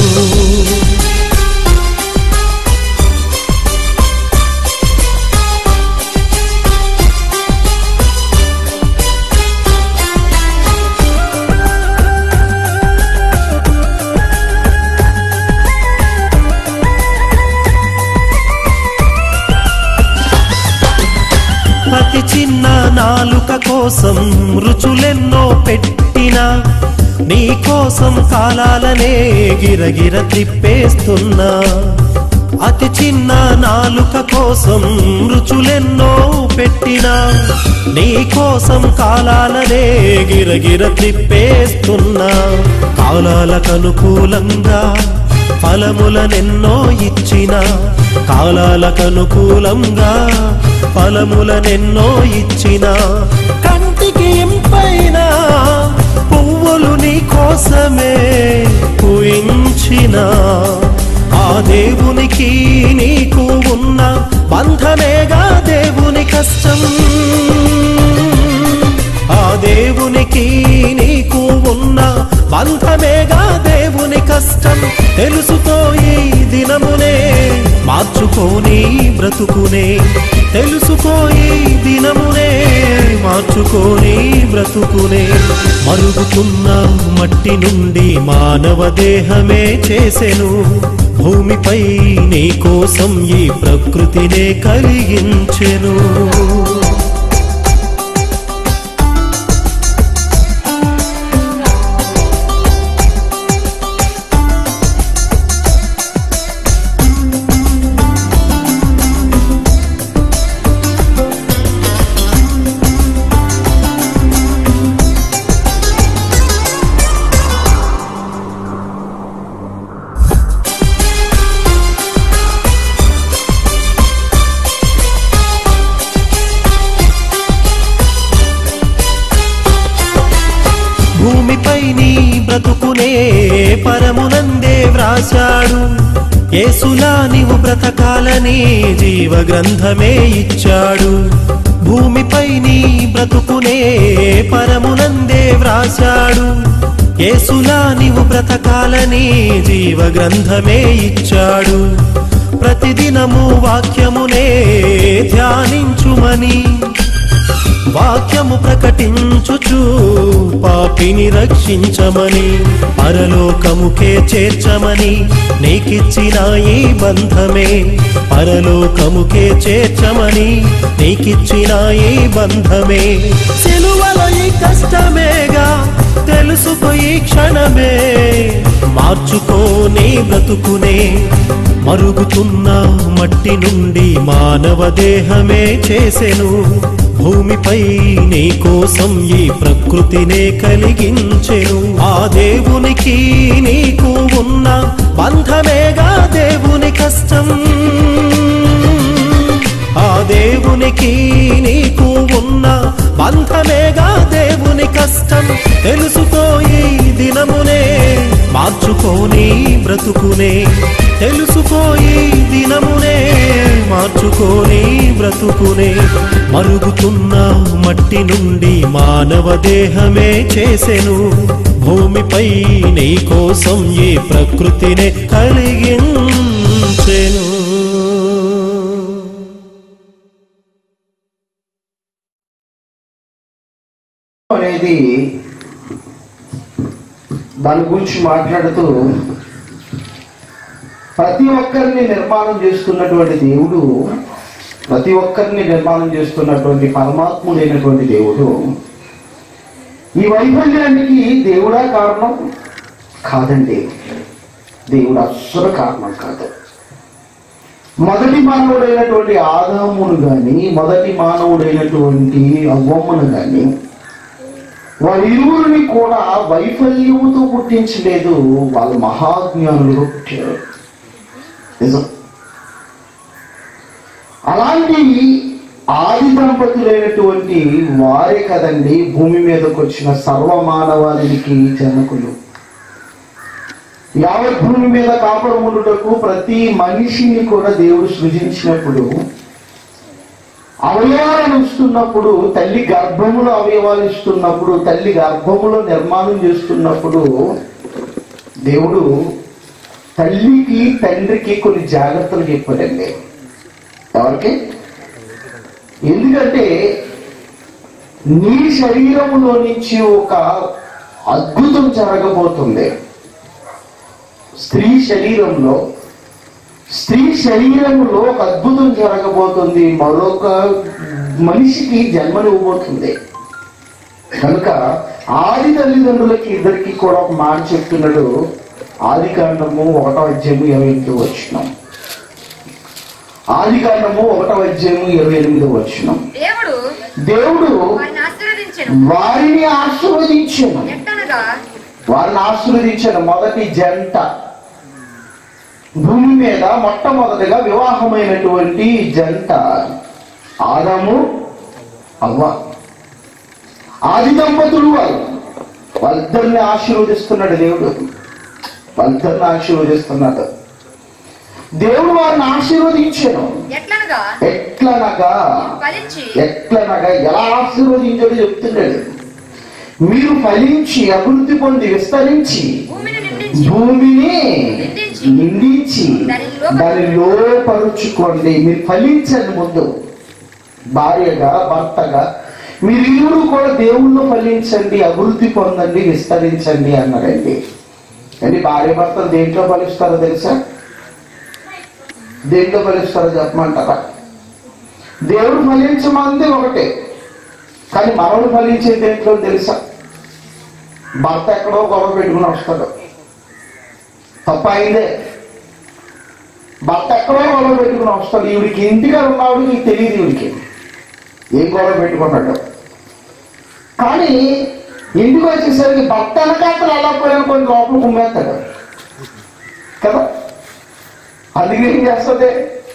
ప్రతి చిన్న నాలుక కోసం రుచులెన్నో పెట్టినా నీ కోసం కాలాలనే గిరగిర తిప్పేస్తున్నా అతి చిన్న నాలుక కోసం రుచులెన్నో పెట్టినా నీ కోసం కాలాలనే గిరగిర తిప్పేస్తున్నా కాలాలకు అనుకూలంగా ఫలములనెన్నో ఇచ్చిన కాలాలకు అనుకూలంగా ఫలములనెన్నో ఇచ్చిన కంటికి ఇంపైన పువ్వులు నీ కోసమే పూయించిన ఆ దేవునికి నీకు ఉన్న బంధమేగా దేవుని కష్టం ఆ దేవునికి నీకు ఉన్న బంధమేగా దేవుని కష్టం తెలుసుకోయి దినమునే మార్చుకోని బ్రతుకునే తెలుసుకోయి దినమునే మార్చుకోని బ్రతుకునే మరుగుతున్న మట్టి నుండి మానవ దేహమే చేసెను భూమిపై నీ కోసం ఈ ప్రకృతినే కలిగించెను భూమిపై నీ బ్రతుకునే పరమునందే వ్రాశాడు యేసులా నీవు బ్రతకాలని జీవ గ్రంథమే ఇచ్చాడు భూమిపై నీ బ్రతుకునే పరమునందే వ్రాశాడు యేసులా నీవు బ్రతకాలని జీవ గ్రంథమే ఇచ్చాడు ప్రతిదినము వాక్యమునే ధ్యానించుమని వాక్యము ప్రకటించుచు పాపిని రక్షించమని పరలోకముకే చేర్చమని నీకిచ్చిన ఈ బంధమే పరలోకముకే చేర్చమని నీకిచ్చిన ఈ బంధమే సిలువలో ఈ కష్టమేగా తెలుసుకో ఈ క్షణమే మార్చుకో నీ బ్రతుకునే మరుగుతున్న మట్టి నుండి మానవ దేహమే చేసెను భూమిపై నీ కోసం ఈ ప్రకృతినే కలిగించెను ఆ దేవునికి నీకు ఉన్న బంధమేగా దేవుని కష్టం ఆ దేవునికి నీకు ఉన్న బంధమేగా దేవుని కష్టం తెలుసుకోయి దినమునే మార్చుకోని బ్రతుకునే తెలుసుకోయి దినమునే మార్చుకోని బ్రతుకునే మరుగుతున్న మట్టి నుండి మానవ దేహమే చేసెను భూమిపై నీ కోసం ఈ ప్రకృతినే కలిగించెను అనేది దాని గురించి మాట్లాడుతూ ప్రతి ఒక్కరిని నిర్మాణం చేస్తున్నటువంటి దేవుడు ప్రతి ఒక్కరిని నిర్మాణం చేస్తున్నటువంటి పరమాత్ముడైనటువంటి దేవుడు ఈ వైఫల్యానికి దేవుడా కారణం కాదండి దేవుడు అస్సలు కారణం కాదు మొదటి మానవుడైనటువంటి ఆదామును గాని మొదటి మానవుడైనటువంటి అవ్వమ్మను గాని వాళ్ళిరువురిని కూడా వైఫల్యముతో పుట్టించలేదు వాళ్ళు మహాజ్ఞానులుగా పుట్టారు నిజం అలాంటి ఆది దంపతులైనటువంటి వారే కదండి భూమి మీదకి వచ్చిన సర్వమానవానికి జనకులు యావత్ భూమి మీద కాపురములుటకు ప్రతి మనిషిని కూడా దేవుడు సృజించినప్పుడు అవయవాలను ఇస్తున్నప్పుడు తల్లి గర్భములో అవయవాలు ఇస్తున్నప్పుడు తల్లి గర్భములో నిర్మాణం చేస్తున్నప్పుడు దేవుడు తల్లికి తండ్రికి కొన్ని జాగ్రత్తలు చెప్పాడండి ఎవరికి ఎందుకంటే నీ శరీరములో నుంచి ఒక అద్భుతం జరగబోతుంది స్త్రీ శరీరంలో స్త్రీ శరీరంలో ఒక అద్భుతం జరగబోతుంది మరొక మనిషికి జన్మనివ్వబోతుంది కనుక ఆది తల్లిదండ్రులకి ఇద్దరికి కూడా ఒక మాట చెప్తున్నాడు ఆది కాండము ఒకటో అధ్యాయము ఇరవై ఎనిమిది వచ్చినాం ఆది కాండము ఒకటో అధ్యాయము ఇరవై ఎనిమిది వచ్చినాం దేవుడు దేవుడు వారిని ఆశీర్వదించెను వారిని ఆశీర్వదించాను ఎట్టనగా వారిని ఆశీర్వదించిన మొదటి జంట భూమి మీద మొట్టమొదటిగా వివాహమైనటువంటి జంట ఆదాము అవ్వ ఆది దంపతులు వారు వాళ్ళిద్దరిని ఆశీర్వదిస్తున్నాడు దేవుడు వాళ్ళిద్దరిని ఆశీర్వదిస్తున్నాడు దేవుడు వారిని ఆశీర్వదించాను ఎట్లనగా ఎట్లనగా ఫలించి ఎట్లనగా ఎలా ఆశీర్వదించాడో చెప్తున్నాడు మీరు ఫలించి అభివృద్ధి పొంది విస్తరించి భూమిని నిండించి భూమిని నిండించి నిండించి దాన్ని లోపరుచుకోండి మీరు ఫలించండి ముందు భార్యగా భర్తగా మీరు ఇరువురు కూడా దేవుళ్ళు ఫలించండి అభివృద్ధి పొందండి విస్తరించండి అన్నాడండి అంటే భార్య భర్తలు దేంట్లో ఫలిస్తారో తెలుసా దేంట్లో ఫలిస్తారో చెప్పమంటారా దేవుడు ఫలించమంది ఒకటే కానీ మనవుడు ఫలించే దేంట్లో తెలుసా భర్త ఎక్కడో గొడవ పెట్టుకుని వస్తాడు తప్ప అయిందే భర్త ఎక్కడో గొడవ పెట్టుకుని వస్తాడు ఈవిడికి ఇంటిగా ఉన్నాడు నీకు తెలియదు ఈవిడికి ఏం గొడవ పెట్టుకున్నాడు కానీ ఇంటికి వచ్చేసరికి భర్త వెనకాతలు అలా పోయిన కొన్ని లోపల కుమ్మేస్తాడు కదా అందుకే ఏం చేస్తుంది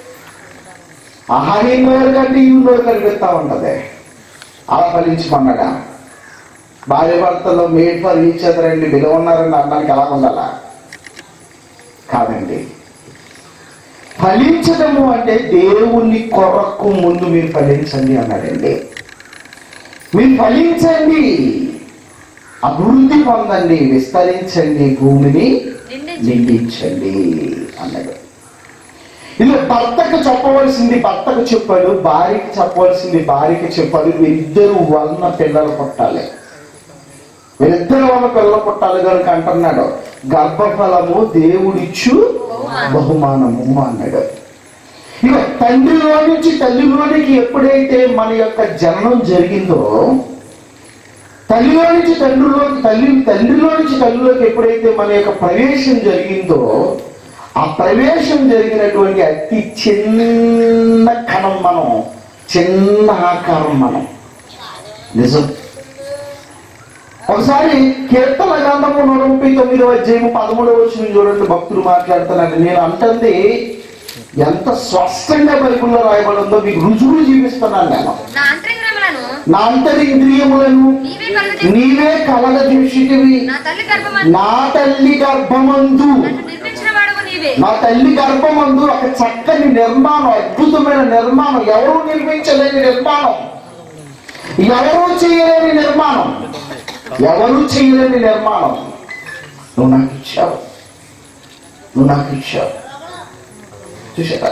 ఆహారీ నోరు కంటే ఈ నోరు కనిపిస్తా ఉంటది అలా ఫలించమన్నాడా భార్య భర్తలో మేడ్ ఫర్ ఈచ్ అదర్ అండి విలువ ఉన్నారని అన్నానికి ఎలా ఉండాలా కాదండి ఫలించడము అంటే దేవుని కొరకు ముందు మీరు ఫలించండి అన్నాడండి మీరు ఫలించండి అభివృద్ధి పొందండి విస్తరించండి భూమిని నిండించి నిందించండి అన్నాడు ఇలా భర్తకు చెప్పవలసింది భర్తకు చెప్పాడు భార్యకి చెప్పవలసింది భార్యకి చెప్పాడు వీరిద్దరు వలన పిల్లలు పుట్టాలి వీరిద్దరు వలన పిల్లలు పుట్టాలి కనుక అంటున్నాడు గర్భఫలము దేవుడిచ్చు బహుమానము అన్నాడు ఇక తండ్రిలో నుంచి తల్లిలోనికి ఎప్పుడైతే మన యొక్క జననం జరిగిందో తల్లిలో నుంచి తండ్రిలో తల్లి తండ్రిలో నుంచి తల్లిలోకి ఎప్పుడైతే మన యొక్క ప్రవేశం జరిగిందో ఆ ప్రవేశం జరిగినటువంటి అతి చిన్న కణం మనం చిన్న ఆకారం మనం నిజం ఒకసారి కీర్తన గ్రంథము నూట ముప్పై తొమ్మిదో అధ్యాయము పదమూడవ వచ్చిన చూడండి భక్తులు మాట్లాడుతున్నాను నేను అంటుంది ఎంత స్పష్టంగా బైబిల్లో రాయబడిందో మీకు రుజువులు చూపిస్తున్నాను నేను నా అంతరంగములను నా అంతరింద్రియములను నీవే కలుగజేసి నీవే కలగ చూసిటివి నా తల్లి గర్భమందు నా తల్లి గర్భమందు నన్ను నిర్మించిన వాడవు నీవే నా తల్లి గర్భమందు ఒక చక్కని నిర్మాణం అద్భుతమైన నిర్మాణం ఎవరు నిర్మించలేని నిర్మాణం ఎవరు చేయలేని నిర్మాణం ఎవరు చేయలేని నిర్మాణం నువ్వు నాకు ఇచ్చావు నువ్వు నాకు ఇచ్చావు చూసారా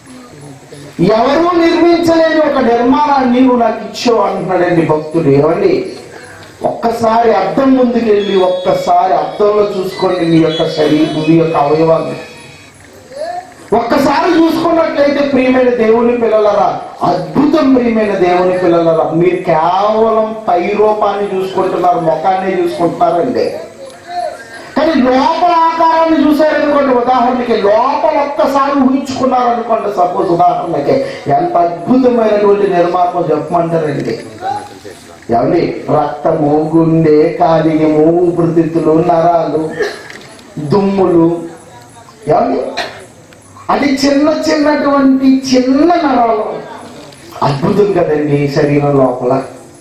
ఎవరు నిర్మించలేని ఒక నిర్మాణాన్ని నువ్వు నాకు ఇచ్చావు అంటున్నాడండి భక్తుడు ఏమండి ఒక్కసారి అద్దం ముందుకెళ్ళి ఒక్కసారి అద్దంలో చూసుకోండి నీ యొక్క శరీరం నీ యొక్క అవయవాన్ని ఒక్కసారి చూసుకున్నట్లయితే ప్రియమైన దేవుని పిల్లలరా అద్భుతం ప్రియమైన దేవుని పిల్లలరా మీరు కేవలం పై రూపాన్ని చూసుకుంటున్నారు ముఖాన్ని చూసుకుంటున్నారండి కానీ లోపల ఆకారాన్ని చూసారనుకోండి ఉదాహరణకి లోపల ఒక్కసారి ఊహించుకున్నారనుకోండి సపోజ్ ఉదాహరణకి ఎంత అద్భుతమైనటువంటి నిర్మాణం చెప్పమంటారండి ఎవరి రక్తము గుండె కాలియము ఊపిరితిత్తులు నరాలు దుమ్ములు ఎవరి అది చిన్న చిన్నటువంటి చిన్న నరాలు అద్భుతం కదండి శరీరం లోపల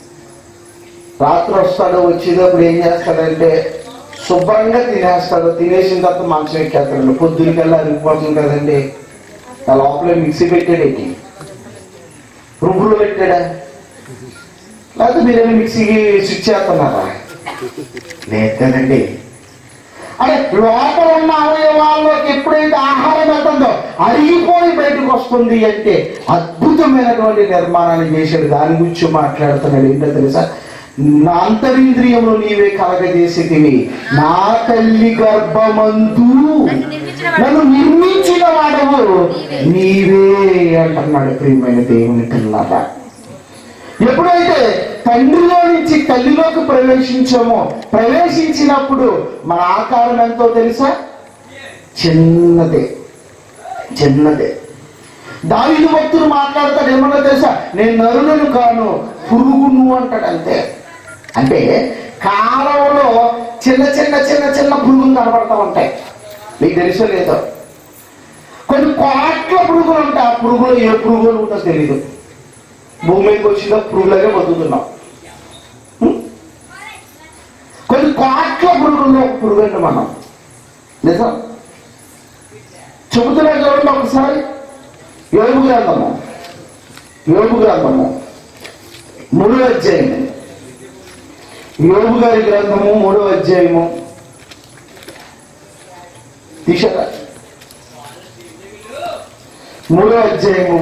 రాత్రి వస్తాడు వచ్చేటప్పుడు ఏం చేస్తాడంటే శుభ్రంగా తినేస్తాడు తినేసిన తర్వాత మంచం ఎక్కేస్తాడు పొద్దునికల్లా అరిగిపోతుంది కదండి ఆ లోపల మిక్సీ పెట్టాడేంటి రుబ్బులు పెట్టాడా లేకపోతే మీరేమి మిక్సీకి స్విచ్ చేస్తున్నారా లేదు కదండి అదే లోపల ఉన్న అవయవాల్లోకి ఎప్పుడైతే ఆహారం వెళ్తుందో అరిగిపోయి బయటకు వస్తుంది అంటే అద్భుతమైనటువంటి నిర్మాణాన్ని చేశాడు దాని గురించి మాట్లాడుతున్నాడు ఏంటో తెలుసా నా అంతరింద్రియములు నీవే కలగజేసేటివి నా తల్లి గర్భమందు నన్ను నిర్మించిన వాడవు నీవే అంటున్నాడు ప్రియమైన దేవుని పిల్లరా ఎప్పుడైతే తండ్రిలో నుంచి తల్లిలోకి ప్రవేశించామో ప్రవేశించినప్పుడు మన ఆకారం ఎంతో తెలుసా చిన్నదే చిన్నదే దావిదు భక్తులు మాట్లాడతాడు ఏమన్నా తెలుసా నేను నరులను కాను పురుగును అంటాడు అంతే అంటే కాలంలో చిన్న చిన్న చిన్న చిన్న పురుగులు కనబడతా ఉంటాయి మీకు తెలుసో లేదో కొన్ని కోట్ల పురుగులు ఉంటాయి ఆ పురుగులు ఏ పురుగులు ఉందో తెలియదు భూమి మీదకి వచ్చిన పురుగులాగే బతుకుతున్నాం హ్మ్? కొన్ని కోట్ల పురుగుల్లో ఒక పురుగు అండి మనం నిజం చెబుతున్నా చూడండి ఒకసారి యోగు గ్రంథము యోగు గ్రంథము మూడో అధ్యాయము యోగు గారి గ్రంథము మూడో అధ్యాయము తీసారా మూడో అధ్యాయము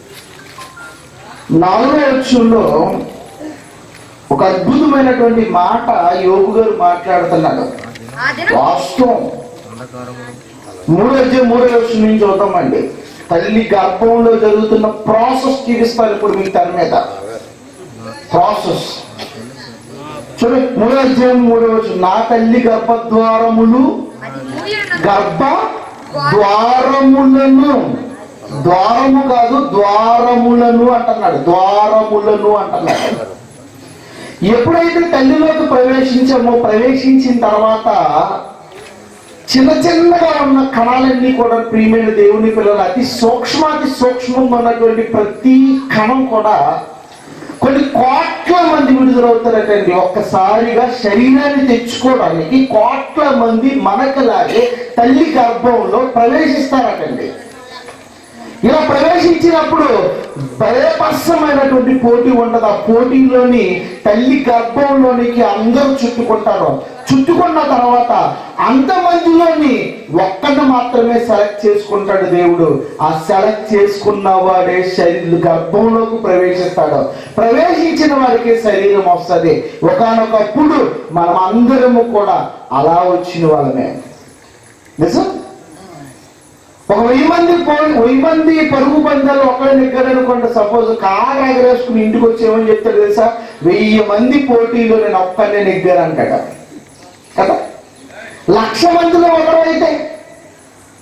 నాలుగో వచ్చంలో ఒక అద్భుతమైనటువంటి మాట యోగు గారు మాట్లాడుతున్నాడు ఆ దినం వాస్తవం మూడో అధ్యాయం మూడో వచ్చం నుంచి చూద్దామండి తల్లి గర్భంలో జరుగుతున్న ప్రాసెస్ చూపిస్తారు ఇప్పుడు మీకు తన మీద ప్రాసెస్ చూడండి మూడో అధ్యాయం మూడో వచ్చం నా తల్లి గర్భద్వారములు అది మూయనున్న గర్భ ద్వారములను ద్వారము కాదు ద్వారములను అంటున్నాడు ద్వారములను అంటున్నాడు ఎప్పుడైతే తల్లిలోకి ప్రవేశించామో ప్రవేశించిన తర్వాత చిన్న చిన్నగా ఉన్న కణాలన్నీ కూడా ప్రియమైన దేవుని పిల్లలు అతి సూక్ష్మాతి సూక్ష్మం ఉన్నటువంటి ప్రతి కణం కూడా కొన్ని కోట్ల మంది విడుదలవుతారటండి ఒక్కసారిగా శరీరాన్ని తెచ్చుకోవడానికి కోట్ల మంది మనకలాగే తల్లి గర్భంలో ప్రవేశిస్తారటండి ఇలా ప్రవేశించినప్పుడు భయపస్సమైనటువంటి పోటీ ఉండదు ఆ పోటీలోని తల్లి గర్భంలోనికి అందరూ చుట్టుకుంటారు చుట్టుకున్న తర్వాత అంతమందిలోని ఒక్కటి మాత్రమే సెలెక్ట్ చేసుకుంటాడు దేవుడు ఆ సెలెక్ట్ చేసుకున్న వాడే శరీర గర్భంలోకి ప్రవేశిస్తాడు ప్రవేశించిన వాడికి శరీరం వస్తుంది ఒకనొకప్పుడు మనం అందరము కూడా అలా వచ్చిన వాళ్ళమే నిజం ఒక వెయ్యి మంది పో- వెయ్యి మంది పరుగు పందాలు ఒకరి దగ్గర అనుకోండి సపోజ్ కారు ఎగరేసుకుని ఇంటికి వచ్చేమని చెప్తాడు తెలుసా వెయ్యి మంది పోటీలో నేను ఒక్కనే నెగ్గాను అంటాడు కదా లక్ష మందిలో ఒకరు అయితే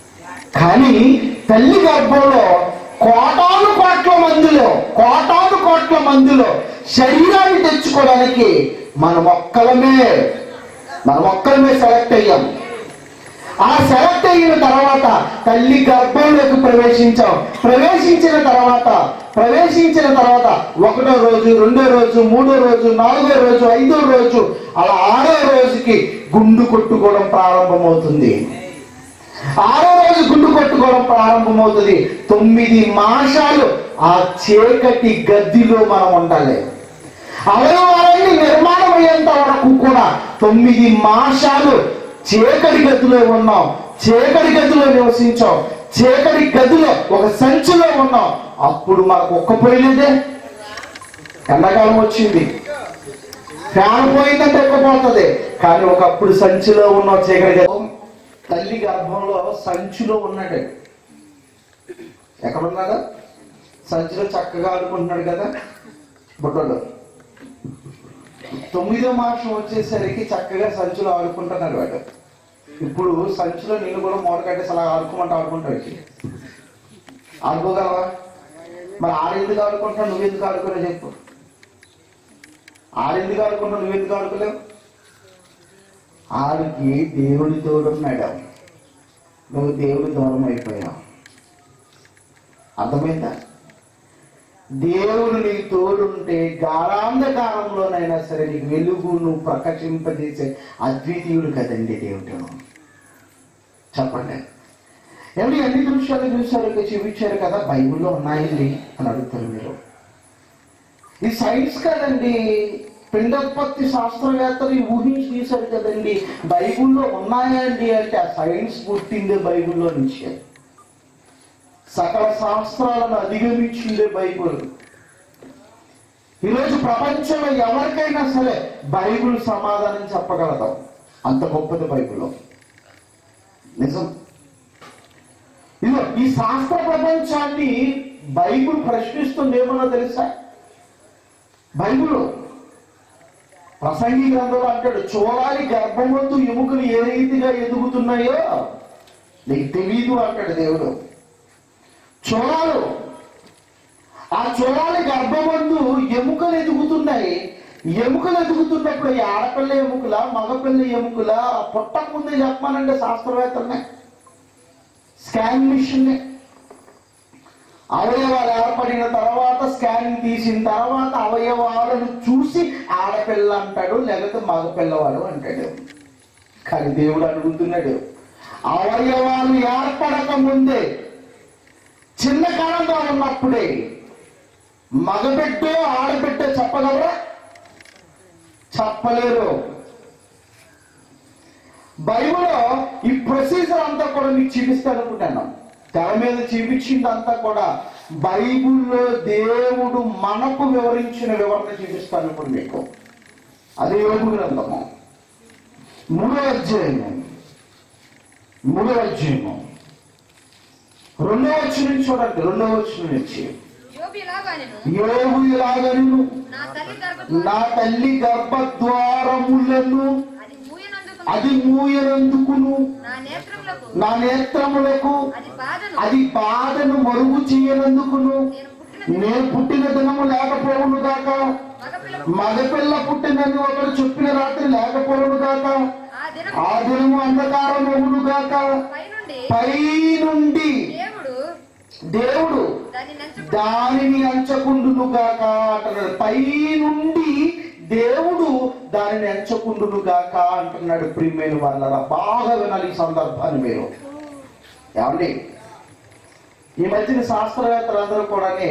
కానీ తల్లి గర్భంలో కోటాను కోట్ల మందిలో కోటాను కోట్ల కోట్ల మందిలో శరీరాన్ని తెచ్చుకోవడానికి మనం ఒక్కలమే మనం ఒక్కలమే సెలెక్ట్ అయ్యాం ఆ సెలెక్ట్ అయిన తర్వాత తల్లి గర్భంలోకి ప్రవేశించాం ప్రవేశించిన తర్వాత ప్రవేశించిన తర్వాత ఒకటో రోజు రెండో రోజు మూడో రోజు నాలుగో రోజు ఐదో రోజు అలా ఆరో రోజుకి గుండు కొట్టుకోవడం ప్రారంభమవుతుంది ఆరో రోజు గుండు కొట్టుకోవడం ప్రారంభమవుతుంది తొమ్మిది మాసాలు ఆ చీకటి గద్దిలో మనం ఉండాలి అవయవాలన్నీ నిర్మాణం అయ్యేంత వరకు కూడా తొమ్మిది మాసాలు చీకటి గదిలో ఉన్నాం చీకటి గదిలో నివసించాం చీకటి గదిలో ఒక సంచిలో ఉన్నాం అప్పుడు మనకు ఒక్క పోయలేదే ఎండాకాలం వచ్చింది ఫ్యాన్ పోయిందంటే ఎక్కపోతుంది కానీ ఒకప్పుడు సంచిలో ఉన్న చీకటి గది తల్లి గర్భంలో సంచిలో ఉన్నాడు ఎక్కడున్నాడు సంచిలో చక్కగా ఆడుకుంటున్నాడు కదా బుట్టలో తొమ్మిదో మాసం వచ్చేసరికి చక్కగా సంచిలో ఆడుకుంటున్నాడు వాడు ఇప్పుడు సంచిలో నేను కూడా మూట కట్టేసి అలా ఆడుకోమంటే ఆడుకుంటాడు ఆడుకోగలవా మరి ఆడెందుకు ఆడుకుంటావు నువ్వెందుకు ఆడుకోలేవు చెప్పు ఆడెందుకు ఆడుకుంటావు నువ్వెందుకు ఆడుకోలేవు ఆడికి దేవుడి తోడున్నాడు నువ్వు దేవుడి దూరం అయిపోయావు అర్థమైందా దేవుడు నీకు తోడుంటే గాఢాంధకారంలోనైనా సరే నీకు వెలుగు నువ్వు ప్రకాశింపజేసే అద్వితీయుడు కదండి దేవుడు చెప్పండి ఏమండి అన్ని దృశ్యాలు చూశారు ఇక చూపించారు కదా బైబిల్లో ఉన్నాయండి అని అడుగుతారు మీరు ఇది సైన్స్ కదండి పిండోత్పత్తి శాస్త్రవేత్తలు ఈ ఊహించి తీశారు కదండి బైబిల్లో ఉన్నాయండి అంటే ఆ సైన్స్ పుట్టిందే బైబిల్లో నుంచే సకల శాస్త్రాలను అధిగమించిందే బైబుల్ ఈరోజు ప్రపంచంలో ఎవరికైనా సరే బైబిల్ సమాధానం చెప్పగలదాం అంత గొప్పది బైబిల్ నిజం ఇదిగో ఈ శాస్త్ర ప్రపంచాన్ని బైబిల్ ప్రశ్నిస్తుందేమో తెలుసా బైబిల్ ప్రసంగి గ్రంథంలో అంటాడు చూడాలి గర్భమందు ఎముకలు ఏ రీతిగా ఎదుగుతున్నాయో నీకు తెలీదు అంటాడు దేవుడు చూడాలు ఆ చూడాలి గర్భమందు ఎముకలు ఎదుగుతున్నాయి ఎముకలు ఎదుగుతున్నప్పుడు ఈ ఆడపిల్ల ఎముకల మగపిల్ల ఎముకల పుట్టక ముందే చెప్పమానంటే శాస్త్రవేత్తలనే స్కాన్ మిషన్ అవయవాలు ఏర్పడిన తర్వాత స్కానింగ్ తీసిన తర్వాత అవయవాలను చూసి ఆడపిల్ల అంటాడు లేకపోతే మగపిల్లవాడు అంటాడు కానీ దేవుడు అడుగుతున్నాడు అవయవాలు ఏర్పడక ముందే చిన్న కాలంగా ఉన్నప్పుడే మగబిడ్డో ఆడబిడ్డ చెప్పగలరా చెప్పలేరు బైబిల్లో ఈ ప్రొసీజర్ అంతా కూడా మీకు చూపిస్తాను అనుకుంటాను తెర మీద చూపించిందంతా కూడా బైబిల్లో దేవుడు మనకు వివరించిన వివరణ చూపిస్తాను ఇప్పుడు మీకు అదే యోగు గ్రంథము మూడో అధ్యాయము మూడో అధ్యాయము రెండో వచ్చి నుంచి చూడండి రెండో వచ్చి నుంచి యోబు ఇలాగనెను, యోగు ఇలాగను నా తల్లి గర్భ నా తల్లి గర్భద్వారములను అది మూయనందుకు అది మూయనందుకును నా నేత్రములకు నా నేత్రములకు అది బాధను అది బాధను మరుగు చేయనందుకును నేను పుట్టిన నేను పుట్టిన దినము లేకపోవును గాక మగపిల్ల మగపిల్ల పుట్టినని ఒకరు చెప్పిన రాత్రి లేకపోవును గాక ఆ దినం ఆ దినము అంధకారం అవును గాక పైనుండి పై నుండి దేవుడు దేవుడు దాన్ని నంచు దానిని అంచకుండును గాక అంటున్నాడు పై నుండి దేవుడు దానిని ఎంచకుండును గాక అంటున్నాడు ప్రియమైన వాళ్ళ బాగా వినాలి ఈ సందర్భాన్ని మీరు ఏమండి ఈ మధ్యన శాస్త్రవేత్తలందరూ కూడానే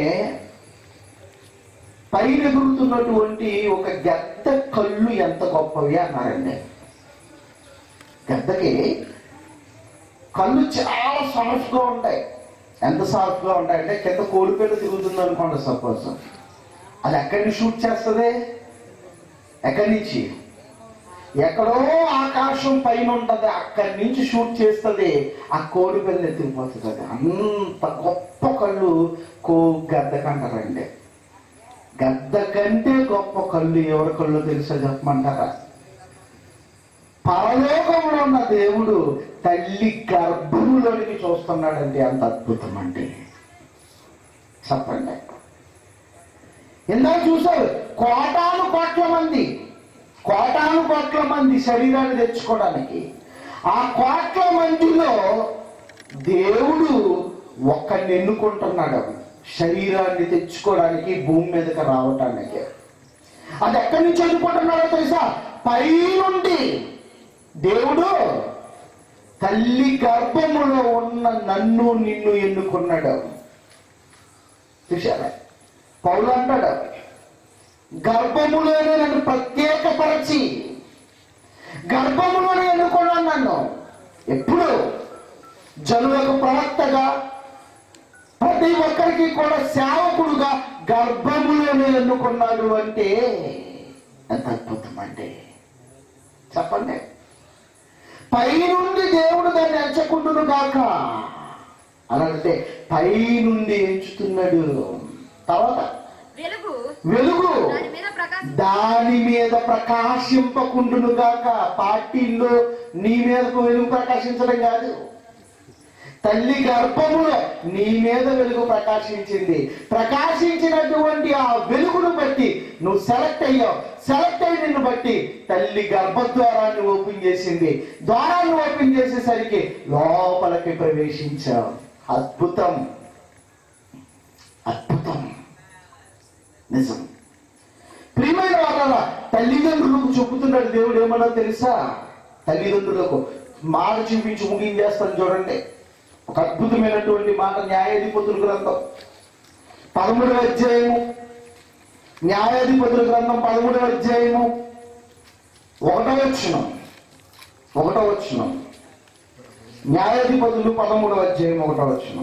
పైన ఎగురుతున్నటువంటి ఒక గద్ద కళ్ళు ఎంత గొప్పవి అన్నారండి గద్దకి కళ్ళు చాలా సాఫ్ట్ గా ఉంటాయి ఎంత సాఫ్ట్ గా ఉంటాయంటే కింద కోడిపిల్ల తిరుగుతుంది అనుకోండి సపోజ్ అది ఎక్కడి నుంచి షూట్ చేస్తుంది ఎక్కడి నుంచి ఎక్కడో ఆకాశం పైన ఉంటది అక్కడి నుంచి షూట్ చేస్తుంది ఆ కోడి పిల్ల ఎత్తిపోతుంది అది అంత గొప్ప కళ్ళు కో గద్ద కంటారండి గద్ద కంటే గొప్ప కళ్ళు ఎవరి కళ్ళు తెలుసో చెప్పమంటారా పరలోకంలో ఉన్న దేవుడు తల్లి గర్భంలోనికి చూస్తున్నాడండి అంత అద్భుతం అండి చెప్పండి ఇందాక చూశారు కోటాను కోట్ల మంది కోటాను కోట్ల మంది శరీరాన్ని తెచ్చుకోవడానికి ఆ కోట్ల మందిలో దేవుడు ఒక్కడిని ఎన్నుకుంటున్నాడు శరీరాన్ని తెచ్చుకోవడానికి భూమి మీదకి రావటానికి అది ఎక్కడి నుంచి ఎన్నుకుంటున్నాడో తెలుసా పైనుండి దేవుడు తల్లి గర్భములో ఉన్న నన్ను నిన్ను ఎన్నుకున్నాడు చూశారా పౌలు అంటాడు గర్భములోనే నన్ను ప్రత్యేకపరచి గర్భములోనే ఎన్నుకున్నాను నన్ను ఎప్పుడు జనులకు ప్రవక్తగా ప్రతి ఒక్కరికి కూడా సేవకుడుగా గర్భములోనే ఎన్నుకున్నాడు అంటే ఎంత అద్భుతం అంటే చెప్పండి పైనుండి దేవుడు దాన్ని ఎంచకుండును గాక అలాంటే పైనుండి ఎంచుతున్నాడు తర్వాత వెలుగు వెలుగు దాని మీద ప్రకాశం దాని మీద ప్రకాశింపకుండును గాక పార్టీల్లో నీ మీదకు వెలుగు ప్రకాశించడం కాదు తల్లి గర్భములో నీ మీద వెలుగు ప్రకాశించింది ప్రకాశించినటువంటి ఆ వెలుగును బట్టి నువ్వు సెలెక్ట్ అయ్యావు సెలెక్ట్ అయి నిన్ను బట్టి తల్లి గర్భద్వారాన్ని ఓపెన్ చేసింది ద్వారాన్ని ఓపెన్ చేసేసరికి లోపలికి ప్రవేశించావు అద్భుతం అద్భుతం నిజం ప్రియమైన వాళ్ళ తల్లిదండ్రులకు చెబుతున్నాడు దేవుడు ఏమన్నా తెలుసా తల్లిదండ్రులకు మాట చూపించి ముగించేస్తాను చూడండి ఒక అద్భుతమైనటువంటి మాట న్యాయాధిపతుల గ్రంథం పదమూడవ అధ్యాయము న్యాయాధిపతుల గ్రంథం పదమూడవ అధ్యాయము ఒకటో వచ్చినం ఒకటో వచ్చినం న్యాయాధిపతులు పదమూడవ అధ్యాయం ఒకటో వచ్చినం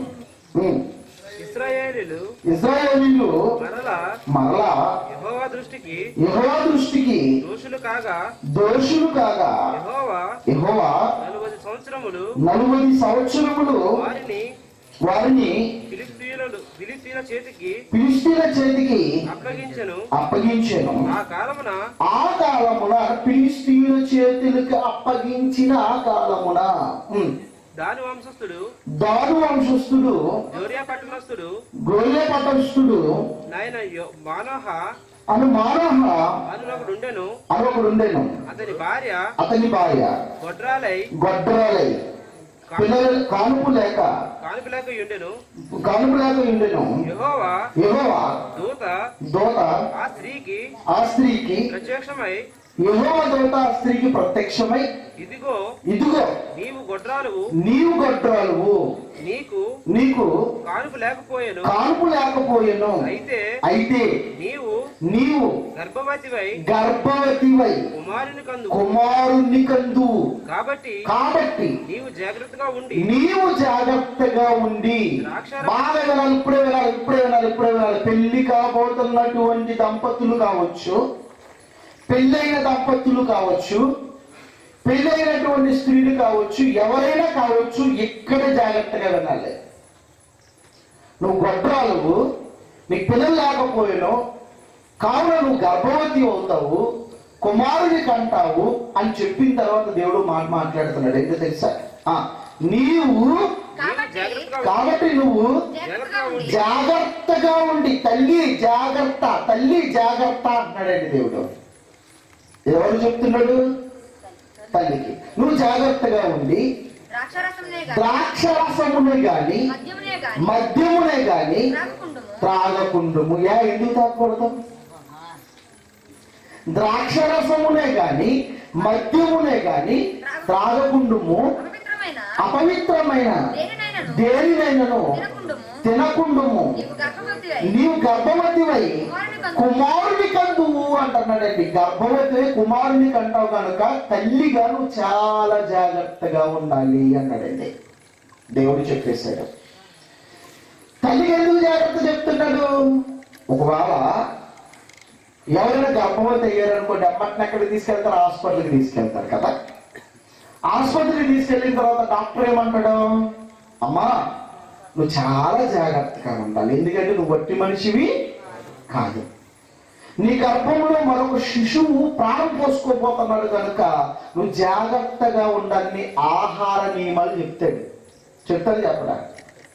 ఇస్రాయేలీలు ఇజ్రాయేలీలు మరలా మరలా యెహోవా దృష్టికి యెహోవా దృష్టికి దోషులు కాగా దోషులు కాగా యెహోవా యెహోవా నలభై సంవత్సరములు నలుగురి సంవత్సరములు వారిని వారిని ఫిలిస్తీనులు ఫిలిస్తీన్ల చేతికి ఫిలిస్తీన్ల చేతికి అప్పగించెను అప్పగించాను ఆ కాలమున ఆ కాలమున ఫిలిస్తీన్ల చేతులకు అప్పగించిన ఆ కాలమున ఉమ్, దాని వంశస్థుడు దారు వంశస్థుడు జోరియా పట్టణస్థుడు గొర్రె పటస్థుడు నాయన యో- మానోహ అను మానవ అనునొకడు ఉండెను అనొకడు ఉండేను అతని భార్య అతని భార్య గొడ్రాలై గొడ్డరాలై పిల్లలు కానుపు లేక కానుకలేక ఉండెను కానుపు లేక ఉండేను యెహోవా యెహోవా దూత దోత ఆ స్త్రీకి ఆ స్త్రీకి ప్రత్యక్షమై యెహోవా దోత ఆ స్త్రీకి ప్రత్యక్షమై ఇదిగో ఇదిగో నీవు గొడ్రాలువు నీవు గొడ్రాలువు నీకు నీకు కానుపు లేకపోయాను కానుపు లేకపోయెను అయితే అయితే నీవు నీవు గర్భవతివై గర్భవతివై కుమారుని కందు కుమారుని కందు కాబట్టి కాబట్టి నీవు జాగ్రత్తగా ఉండి నీవు జాగ్రత్తగా ఉండి బాగా వినాలి ఇప్పుడే వినాలి ఇప్పుడే వినాలి ఇప్పుడే వినాలి పెళ్లి కాబోతున్నటువంటి దంపతులు కావచ్చు పెళ్ళైన దంపతులు కావచ్చు పెళ్ళైనటువంటి స్త్రీలు కావచ్చు ఎవరైనా కావచ్చు ఇక్కడ జాగ్రత్తగా వినాలి నువ్వు గొడ్రాలు నీకు పిల్లలు లేకపోయాను కావున నువ్వు గర్భవతి అవుతావు కుమారుని కంటావు అని చెప్పిన తర్వాత దేవుడు మాట మాట్లాడుతున్నాడు ఏంటో తెలుసా ఆ, నీవు కాబట్టి జాగ్రత్తగా కాబట్టి నువ్వు జాగ్రత్తగా ఉండి జాగ్రత్తగా ఉండి తల్లి జాగ్రత్త తల్లి జాగ్రత్త అంటున్నాడండి దేవుడు ఎవరు చెప్తున్నాడు తల్లికి నువ్వు జాగ్రత్తగా ఉండి ద్రాక్షారసమునే గాని ద్రాక్ష రసమునే గాని మద్యమునే గాని మద్యమునే గాని త్రాగకుండుము త్రాగకుండము యా ఎందుకు తాగకూడదు ద్రాక్ష రసమునే గాని మద్యమునే గాని త్రాగకుండము అపవిత్రమైన అపవిత్రమైన దేనినైనను దేనినైనను తినకుండుము తినకుండము నీవు గర్భవతి నీవు గర్భవతివై కుమారుని కందువు అంటున్నాడండి గర్భవతి కుమారుని కంటావు కనుక తల్లిగా నువ్వు చాలా జాగ్రత్తగా ఉండాలి అన్నాడండి దేవుడు చెప్పేశాడు తల్లికి ఎందుకు జాగ్రత్త చెప్తున్నాడు ఒకవేళ ఎవరైనా గర్భవతి అయ్యారనుకోండి అమ్మటిని ఎక్కడికి తీసుకెళ్తారు హాస్పిటల్కి తీసుకెళ్తారు కదా ఆసుపత్రికి తీసుకెళ్ళిన తర్వాత డాక్టర్ ఏమంటాడు అమ్మా నువ్వు చాలా జాగ్రత్తగా ఉండాలి ఎందుకంటే నువ్వు వట్టి మనిషివి కాదు నీ గర్భంలో మరొక శిశువు ప్రాణం పోసుకోబోతున్నాడు కనుక నువ్వు జాగ్రత్తగా ఉండాలని ఆహార నియమాలు చెప్తాడు చెప్తాడు చెప్పడా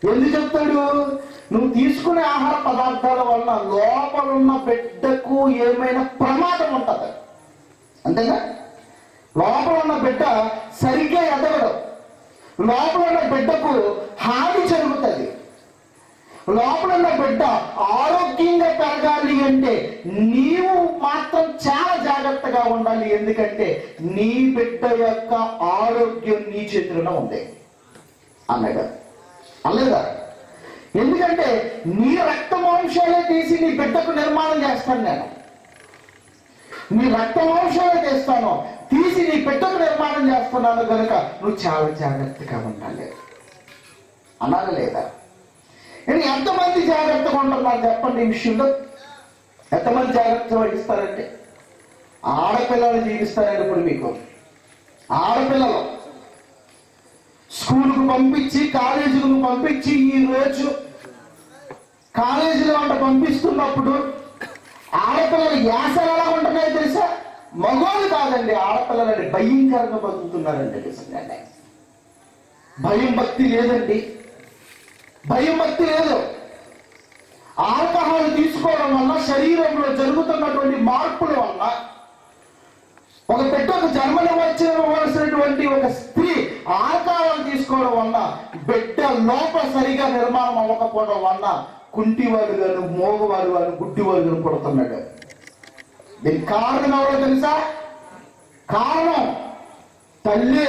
ఎందుకు చెప్తాడు నువ్వు తీసుకునే ఆహార పదార్థాల వల్ల లోపల ఉన్న బిడ్డకు ఏమైనా ప్రమాదం ఉంటుంది అంతేనా లోపల ఉన్న బిడ్డ సరిగ్గా ఎదగడం లోపల ఉన్న బిడ్డకు హాని జరుగుతుంది లోపల ఉన్న బిడ్డ ఆరోగ్యంగా పెరగాలి అంటే నీవు మాత్రం చాలా జాగ్రత్తగా ఉండాలి ఎందుకంటే నీ బిడ్డ యొక్క ఆరోగ్యం నీ చేతిలోనే ఉంది అన్నగా అనలేదా ఎందుకంటే నీ రక్త మాంసాలే తీసి నీ బిడ్డకు నిర్మాణం చేస్తాను నేను నీ రక్త మాంసాలే తీస్తాను తీసి నీ బిడ్డకు నిర్మాణం చేస్తున్నాను కనుక నువ్వు చాలా జాగ్రత్తగా ఉండాలి అనాలి లేదా నేను ఎంతమంది జాగ్రత్తగా ఉంటున్నారు చెప్పండి ఈ విషయంలో ఎంతమంది జాగ్రత్త వహిస్తారంటే ఆడపిల్లలు జీవిస్తారండి ఇప్పుడు మీకు ఆడపిల్లలు స్కూల్కు పంపించి కాలేజీలకు పంపించి ఈ రోజు కాలేజీలో వంట పంపిస్తున్నప్పుడు ఆడపిల్లలు యాసలు ఎలా ఉంటున్నాయో తెలుసా మగవాళ్ళు కాదండి ఆడపిల్లలని భయంకరంగా బతుకుతున్నారండి నిజంగానే భయం భక్తి లేదండి భయం భక్తి లేదు ఆల్కహాల్ తీసుకోవడం వల్ల శరీరంలో జరుగుతున్నటువంటి మార్పుల వల్ల ఒక బిడ్డకు జన్మనివ్వవలసినటువంటి ఒక స్త్రీ ఆల్కహాల్ తీసుకోవడం వల్ల బిడ్డ లోపల సరిగా నిర్మాణం అవ్వకపోవడం వల్ల కుంటివాడు గాను మోగవాడు గాను గుడ్డివాడు గాను పుడుతున్నాడు దీనికి కారణం ఎవరో తెలుసా కారణం తల్లి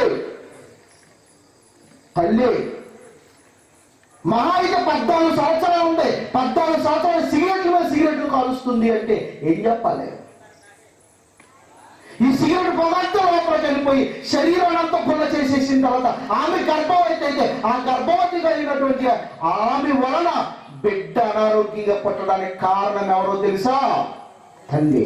తల్లి మహా అయితే పద్నాలుగు సంవత్సరాలు ఉంది పద్నాలుగు సంవత్సరాలు సిగరెట్లు మీద సిగరెట్లు కాలుస్తుంది అంటే ఏం చెప్పాలి ఈ సిగరెట్ పొగంతా లోపలికి వెళ్ళిపోయి శరీరం అంతా పుల్ల చేసేసిన తర్వాత ఆమె గర్భవతి అయితే ఆ గర్భవతి కలిగినటువంటి ఆమె వలన బిడ్డ అనారోగ్యంగా పుట్టడానికి కారణం ఎవరో తెలుసా తల్లి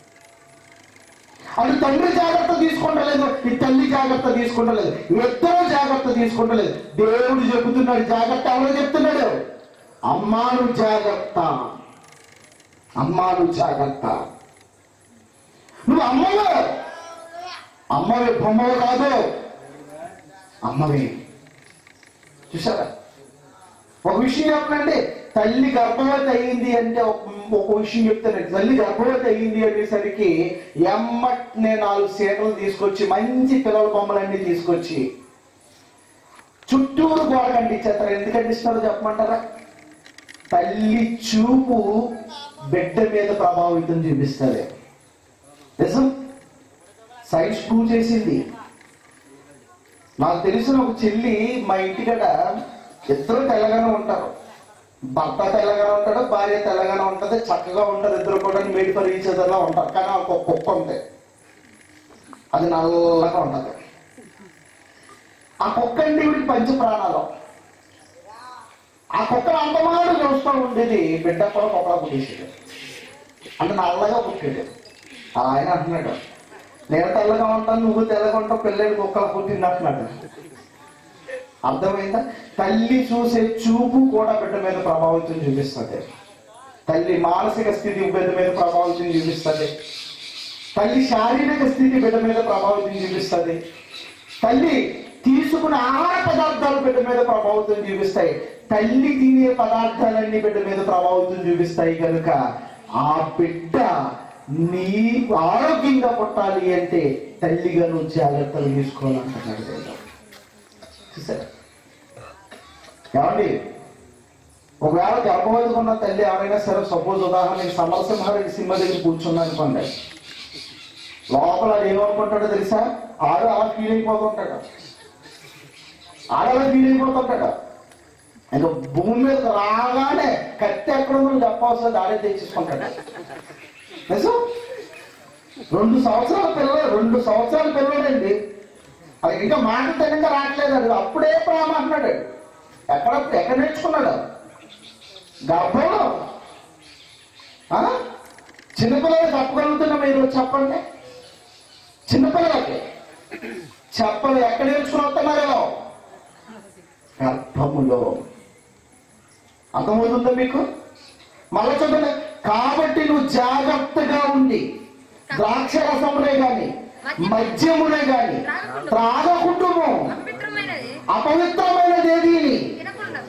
అది తండ్రి జాగ్రత్త తీసుకుంటలేదు ఈ తల్లి జాగ్రత్త తీసుకుంటలేదు ఇద్దరు జాగ్రత్త తీసుకుంటలేదు దేవుడు చెబుతున్నాడు జాగ్రత్త ఎవరు చెప్తున్నాడు అమ్మాను జాగ్రత్త అమ్మాను జాగ్రత్త నువ్వు అమ్మవే అమ్మవే బొమ్మవు కాదు అమ్మవే చూసారా ఒక విషయం చెప్పనండి తల్లి గర్భవతి అయ్యింది అంటే ఒక ఒక విషయం చెప్తాను తల్లి గర్భవతి అయ్యింది అనేసరికి ఎమ్మటనే నాలుగు సీటలు తీసుకొచ్చి మంచి పిల్లల బొమ్మలన్నీ తీసుకొచ్చి చుట్టూరు గోడ కంటించేస్తారు ఎందుకు అంటిస్తారో చెప్పమంటారా తల్లి చూపు బిడ్డ మీద ప్రభావితం చూపిస్తుంది నిజం సైన్స్ ప్రూవ్ చేసింది నాకు తెలిసిన ఒక చెల్లి మా ఇంటికడ ఇద్దరు తెల్లగానే ఉంటారు భర్త తెల్లగానే ఉంటాడు భార్య తెల్లగానే ఉంటది చక్కగా ఉంటారు ఇద్దరు కూడా మేడి ఫర్ ఈచ్ అదర్లా ఉంటారు కానీ ఒక కుక్క ఉంది అది నల్లగా ఉంటది ఆ కుక్క అంటే వీడికి పంచ ప్రాణాలు ఆ కుక్కను అంతమాడు చూస్తూ ఉండేది బిడ్డ కూడా కుక్కలా పుట్టేసాడు అంటే నల్లగా పుట్టాడు ఆయన అంటున్నాడు నేను తెల్లగా ఉంటాను నువ్వు తెల్లగా ఉంటావు పిల్లడి కుక్కలు పుట్టింది అంటున్నాడు అర్థమైందా తల్లి చూసే చూపు కూడా బిడ్డ మీద ప్రభావితం చూపిస్తుంది తల్లి మానసిక స్థితి బిడ్డ మీద ప్రభావితం చూపిస్తుంది తల్లి శారీరక స్థితి బిడ్డ మీద ప్రభావితం చూపిస్తుంది తల్లి తీసుకున్న ఆహార పదార్థాలు బిడ్డ మీద ప్రభావితం చూపిస్తాయి తల్లి తినే పదార్థాలన్నీ బిడ్డ మీద ప్రభావితం చూపిస్తాయి కనుక ఆ బిడ్డ నీ ఆరోగ్యంగా పుట్టాలి అంటే తల్లిగా నువ్వు జాగ్రత్తలు తీసుకోవాలంటున్నాడు దేవుడు. చూసారా ఏమండి ఒకవేళ గర్భవతిగా ఉన్న తల్లి ఎవరైనా సరే సపోజ్ ఉదాహరణకి సమరసింహారెడ్డి సినిమా దగ్గర కూర్చున్నా అనుకోండి లోపల ఆడు ఏమనుకుంటాడో తెలుసా ఆడు అలా ఫీల్ అయిపోతుంటాడు ఆడు అలా ఫీల్ అయిపోతుంటాడు ఇంకా భూమి మీద రాగానే కత్తి ఎక్కడ ఉందో చెప్పవలసిన ఆడే తెచ్చేసుకుంటాడు నిజం రెండు సంవత్సరాల పిల్లలు రెండు సంవత్సరాల పిల్లడండి అది ఇంకా మాట తెలంగా రావట్లేదు అది అప్పుడే ప్రేమ అంటున్నాడు ఎక్కడ ఎక్కడ నేర్చుకున్నాడు గర్భంలో ఆ? చిన్నపిల్లలు చెప్పగలుగుతున్నా మీరు చెప్పండి చిన్నపిల్లలకి చెప్పలు ఎక్కడ నేర్చుకుని వస్తున్నారు గర్భములో అర్థమవుతుందా మీకు మళ్ళా చెప్పండి కాబట్టి నువ్వు జాగ్రత్తగా ఉండి ద్రాక్ష రసమునే గాని మద్యమునే గాని త్రాగకుంటుము అపవిత్రమైనది అపవిత్రమైనది ఏది తినకుండా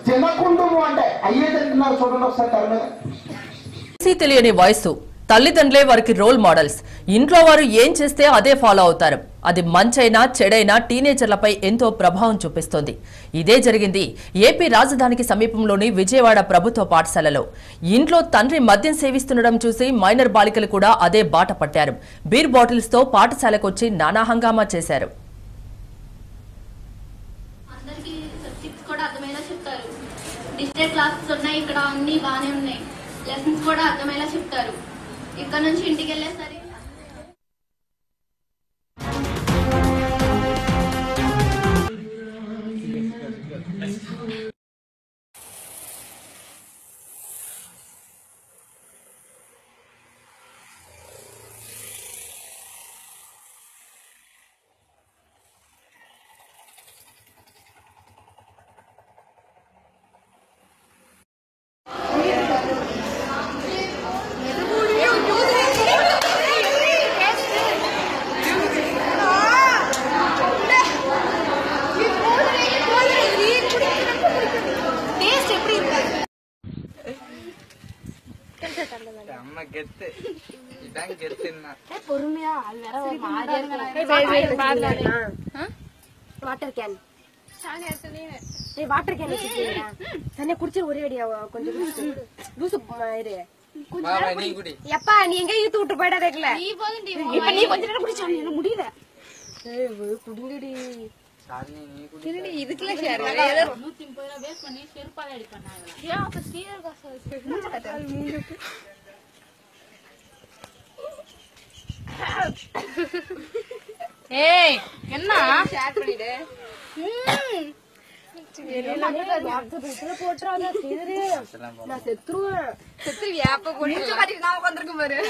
తినకుండము అంటే అయ్యే తింటున్నారు చూడండి ఒకసారి తెర మీద తెలిసి తెలియని వయస్సు తల్లిదండ్రులే వారికి రోల్ మోడల్స్ ఇంట్లో వారు ఏం చేస్తే అదే ఫాలో అవుతారు అది మంచైనా చెడైనా టీనేజర్లపై ఎంతో ప్రభావం చూపిస్తోంది ఇదే జరిగింది ఏపీ రాజధానికి సమీపంలోని విజయవాడ ప్రభుత్వ పాఠశాలలో ఇంట్లో తండ్రి మద్యం సేవిస్తుండడం చూసి మైనర్ బాలికలు కూడా అదే బాట పట్టారు బీర్ బాటిల్స్ తో పాఠశాలకొచ్చి నానా హంగామా చేశారు అందరికి సబ్జెక్ట్స్ కూడా అర్థమయ్యేలా చెప్తారు డిజిటల్ క్లాసెస్ ఉన్నాయి ఇక్కడ అన్ని బాగానే ఉన్నాయి లెసన్స్ కూడా అర్థమయ్యేలా చెప్తారు ఇక్కడ నుంచి ఇంటికి వెళ్ళేసరి அம்மா கெத்து இதான் கெத்துன்னா வாட்டர் கேன் ஏய் வாட்டர் கேன் வச்சிருக்கீங்களா தண்ணி குடிச்சு ஒரே அடியா கொஞ்சம் குடிச்சு லூசு இரு பாபா நீ குடி எப்பா நீ எங்க ஈத்து விட்டு போயிடாதேக்கல ఈ పోదండి இப்ப நீ கொஞ்ச நேரம் குடிச்சா எனக்கு முடியல ஏய் வே, குடிங்கடி சாமி நீ குடி இதுக்குள்ள ஷேர் ஏய் என்ன ஷேர் பண்ணிடு போட்டுறாங்க நான் செத்துருவேன் செத்துருவியா அப்ப முடிச்சு காட்டிட்டு நான் உட்காந்துருக்கும் பாரு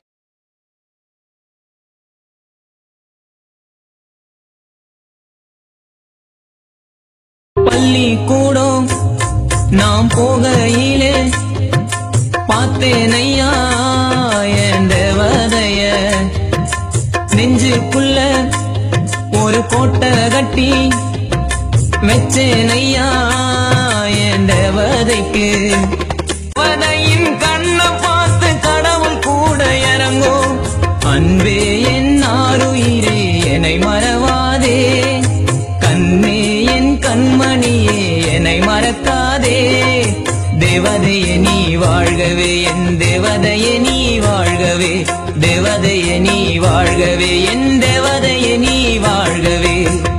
பள்ளிக்கூடம் நாம் போகையிலே பார்த்தேன் ஐயா என் தேவதைய நெஞ்சுக்குள்ள ஒரு கோட்டை கட்டி வச்சேன் ஐயா என் தேவதைக்கு தேவதையின் கண்ணை பார்த்து கடவுள் கூட இறங்கும் அன்பே என் ஆறுயிரே என்னை மறவாதே கண்ணே என் கண்மணியே என்னை மறக்காதே தேவதையே நீ வாழ்கவே என் தேவதையே நீ வாழ்கவே தேவதையே நீ வாழ்கவே என் தேவதையே நீ வாழ்கவே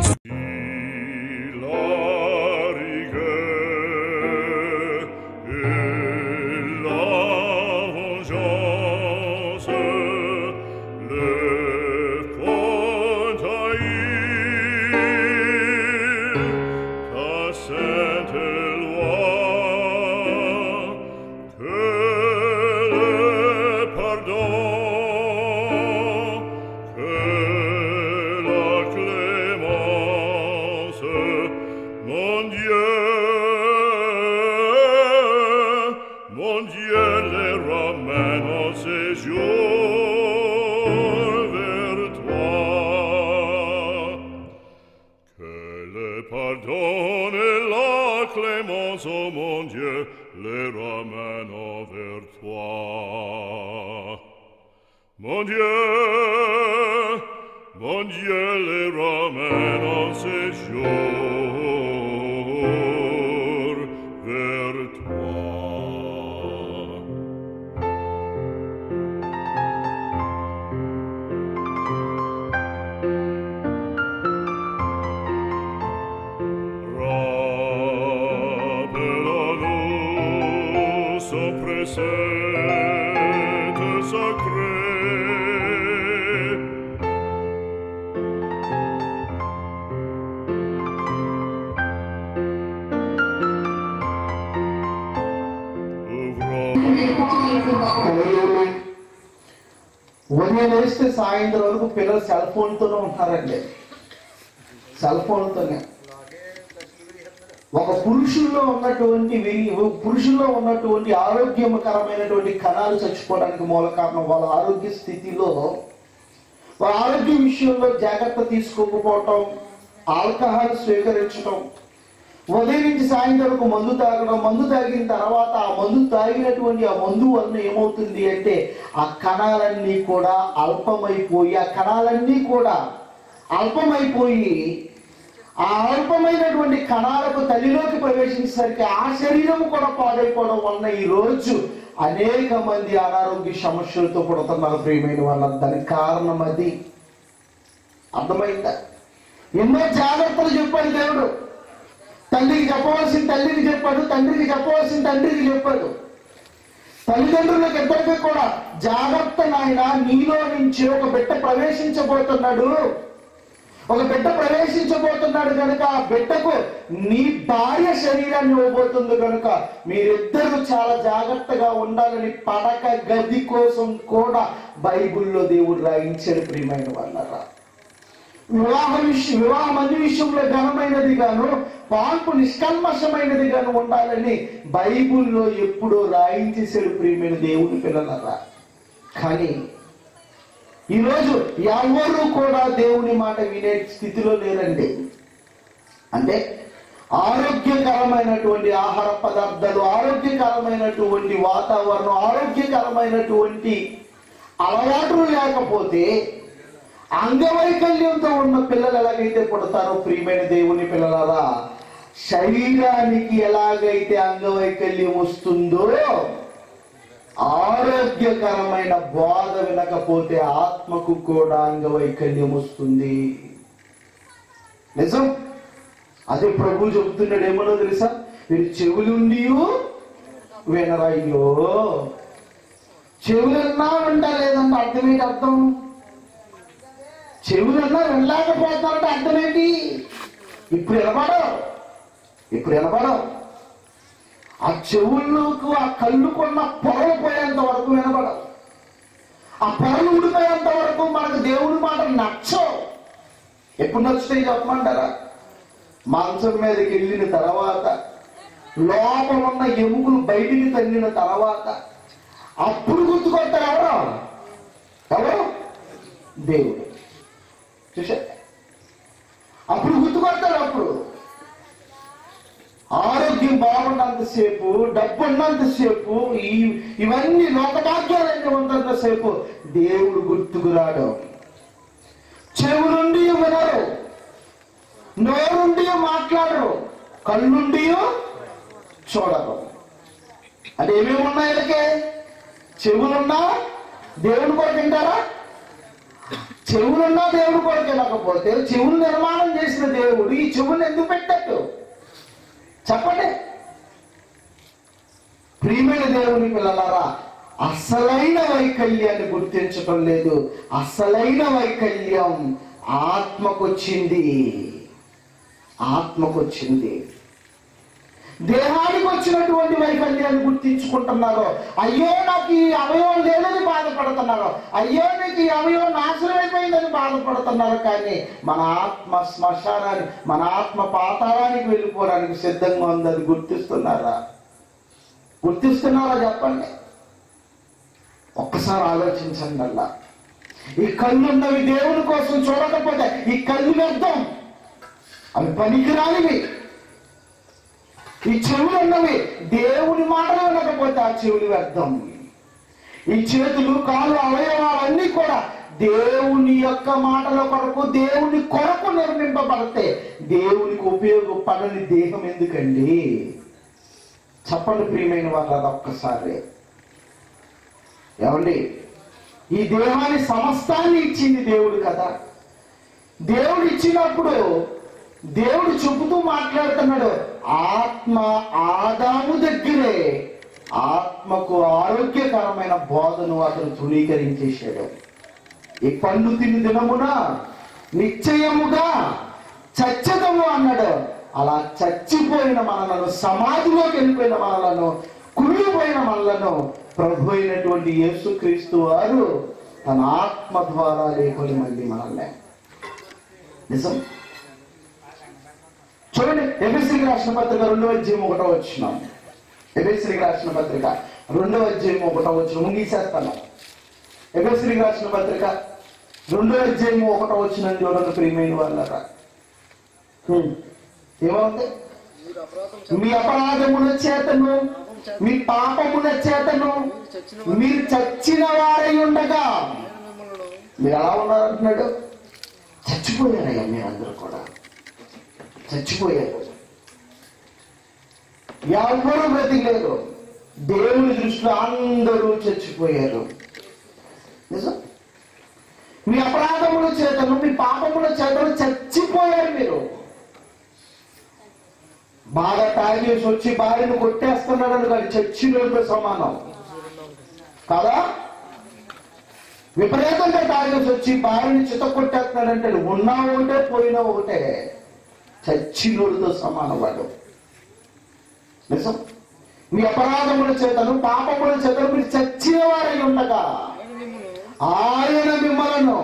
Mon Dieu, mon Dieu les ramène au séjour vers toi. Que le pardon et la clémence, oh mon Dieu, les ramène vers toi. Mon Dieu, mon Dieu les ramène en séjour vers toi. Rappelons-nous son précepte sacré. ఉదయం వేస్తే సాయంత్రం వరకు పిల్లలు సెల్ ఫోన్తోనే ఉంటారండి సెల్ ఫోన్తోనే ఒక పురుషుల్లో ఉన్నటువంటి వెయ్యి- పురుషుల్లో ఉన్నటువంటి ఆరోగ్యకరమైనటువంటి కణాలు చచ్చిపోవడానికి మూల కారణం వాళ్ళ ఆరోగ్య స్థితిలో వాళ్ళ ఆరోగ్య విషయంలో జాగ్రత్త తీసుకోకపోవటం ఆల్కహాల్ స్వీకరించడం ఉదయం నుంచి సాయంత్రం వరకు మందు తాగడం మందు తాగిన తర్వాత ఆ మందు తాగినటువంటి ఆ మందు వలన ఏమవుతుంది అంటే ఆ కణాలన్నీ కూడా అల్పమైపోయి ఆ కణాలన్నీ కూడా అల్పమైపోయి ఆ అల్పమైనటువంటి కణాలకు తల్లిలోకి ప్రవేశించేసరికి ఆ శరీరం కూడా పాడైపోవడం వలన ఈ రోజు అనేక మంది అనారోగ్య సమస్యలతో పుడుతున్నారు ప్రియమైన వాళ్ళ దానికి కారణం అది అర్థమైందా ఎన్నో జాగ్రత్తలు చెప్పాడు దేవుడు తండ్రికి చెప్పవలసిన తల్లికి చెప్పాడు తండ్రికి చెప్పవలసిన తండ్రికి చెప్పాడు తల్లిదండ్రులకు ఇద్దరికి కూడా జాగ్రత్త నాయన నీలో నుంచి ఒక బిడ్డ ప్రవేశించబోతున్నాడు ఒక బిడ్డ ప్రవేశించబోతున్నాడు కనుక ఆ బిడ్డకు నీ భార్య శరీరాన్ని ఇవ్వబోతుంది కనుక మీరిద్దరూ చాలా జాగ్రత్తగా ఉండాలని పడక గది కోసం కూడా బైబిల్లో దేవుడు రాయించాడు ప్రియమైన వాళ్ళరా వివాహ విషయం వివాహం అన్ని విషయంలో ఘనమైనది గాను పాల్పు నిష్కల్మషమైనది గాను ఉండాలని బైబిల్లో ఎప్పుడో రాయించేశాడు ప్రియమైన దేవుని పిల్లలరా కానీ ఈరోజు ఎవరు కూడా దేవుని మాట వినే స్థితిలో లేరండి అంటే ఆరోగ్యకరమైనటువంటి ఆహార పదార్థాలు ఆరోగ్యకరమైనటువంటి వాతావరణం ఆరోగ్యకరమైనటువంటి అలవాట్లు లేకపోతే అంగవైకల్యంతో ఉన్న పిల్లలు ఎలాగైతే పుడతారో ప్రియమైన దేవుని పిల్లలరా శరీరానికి ఎలాగైతే అంగవైకల్యం వస్తుందో ఆరోగ్యకరమైన బోధ వినకపోతే ఆత్మకు కూడా అంగవైకల్యం వస్తుంది నిజం అదే ప్రభు చెబుతున్నాడు ఏమనో తెలుసా మీరు చెవులుండి వినరయ్యో చెవులన్నా వింటా లేదంటే అర్థం ఏంటి అర్థం చెవులన్నా వినలేకపోతున్నారంటే అర్థం ఏంటి ఇప్పుడు వినపడవు ఇప్పుడు వినపడవు ఆ చెవులకు ఆ కళ్ళుకున్న పొరలు పోయేంత వరకు వినపడవు ఆ పొరలు ఊడిపోయేంత వరకు మనకు దేవుడి మాట నచ్చవు ఎప్పుడు నచ్చుతాయి చెప్పమంటారా మంచం మీదకి వెళ్ళిన తర్వాత లోపల ఉన్న ఎముకలు బయటికి తల్లిన తర్వాత అప్పుడు గుర్తుకొస్తారు ఎవరు ఎవరు దేవుడు చూసా అప్పుడు గుర్తుకొస్తారు అప్పుడు ఆరోగ్యం బాగున్నంతసేపు డబ్బు ఉన్నంతసేపు ఈ ఇవన్నీ లోకభాగ్యాలన్నీ ఉన్నంతసేపు దేవుడు గుర్తుకు రాడు చెవులుండి వినరు నోరుండి మాట్లాడరు కళ్ళుండి చూడరు అది ఏమేమి ఉన్నాయి వీళ్ళకి చెవులున్నా దేవుని కొరకు వింటారా చెవులున్నా దేవుడి కొరకు వినకపోతే చెవులు నిర్మాణం చేసిన దేవుడు ఈ చెవులు ఎందుకు పెట్టట్టు చెప్పండి ప్రియమైన దేవుని పిల్లలారా అసలైన వైకల్యాన్ని గుర్తించటం లేదు అసలైన వైకల్యం ఆత్మకొచ్చింది ఆత్మకొచ్చింది దేహానికి వచ్చినటువంటి వైకల్యాన్ని గుర్తించుకుంటున్నారు అయ్యో నాకు ఈ అవయవం లేదని బాధపడుతున్నారు అయ్యో నీకు ఈ అవయవం నాశనం అయిపోయిందని బాధపడుతున్నారు కానీ మన ఆత్మ శ్మశానాన్ని మన ఆత్మ పాతాళానికి వెళ్ళిపోవడానికి సిద్ధంగా ఉందని గుర్తిస్తున్నారా గుర్తిస్తున్నారా చెప్పండి ఒక్కసారి ఆలోచించండి అలా ఈ కళ్ళు ఉన్నవి దేవుని కోసం చూడకపోతే ఈ కళ్ళు వ్యర్థం అవి పనికిరానివి ఈ చెవులు ఉన్నవి దేవుని మాటలు వినకపోతే ఆ చెవులు వ్యర్థం ఈ చేతులు కాళ్ళు అవయవాలన్నీ కూడా దేవుని యొక్క మాటల కొరకు దేవుని కొరకు నిర్మింపబడితే దేవునికి ఉపయోగపడని దేహం ఎందుకండి చెప్పండి ప్రియమైన వాళ్ళ ఒక్కసారి ఏమండి ఈ దేహాన్ని సమస్తాన్ని ఇచ్చింది దేవుడు కదా దేవుడు ఇచ్చినప్పుడు దేవుడు చెబుతూ మాట్లాడుతున్నాడు ఆత్మ ఆదాము దగ్గరే ఆత్మకు ఆరోగ్యకరమైన బోధను అతను తృణీకరించేశాడు ఈ పండు తిని దినమున నిశ్చయముగా చచ్చదము అన్నాడు అలా చచ్చిపోయిన మనలను సమాధిలోకి వెళ్ళిపోయిన మనలను కుళ్ళిపోయిన మనలను ప్రభు అయినటువంటి యేసుక్రీస్తు వారు తన ఆత్మ ద్వారా లేకొని మళ్ళీ మనల్ని నిజం చూడండి ఎబిసికి రాసిన పత్రిక రెండవ అధ్యాయం ఒకటో వచ్చినాం ఎబిసికి రాసిన పత్రిక రెండవ అధ్యాయం ఒకటో వచ్చిన ముగిసేస్తాను ఎబిసికి రాసిన పత్రిక రెండవ అధ్యాయం ఒకటో వచ్చిన చూడండి ప్రియమైన వాళ్ళరా హ్మ్. ఏమవుతుంది మీ అపరాధముల చేతను మీ పాపముల చేతను మీరు చచ్చిన వారై ఉండగా మీరు ఎలా ఉన్నారు అంటున్నాడు చచ్చిపోయారయ్యా మీరందరూ కూడా చచ్చిపోయారు ఎవరు బ్రతికలేరు దేవుని దృష్టిలో అందరూ చచ్చిపోయారు నిజం మీ అపరాధముల చేతను మీ పాపముల చేతను చచ్చిపోయారు మీరు బాగా తాగేసి వచ్చి భార్యను కొట్టేస్తున్నాడని కానీ చచ్చినోడితో సమానం కదా విపరీతంగా తాగేసి వచ్చి భార్యని చిత కొట్టేస్తున్నాడంటే ఉన్నా ఒకటే పోయినా ఒకటే చచ్చినోడితో సమానం వాడు నిజం మీ అపరాధముల చేతను పాపముల చేతను మీరు చచ్చిన వారై ఉండగా ఆయన మిమ్మలను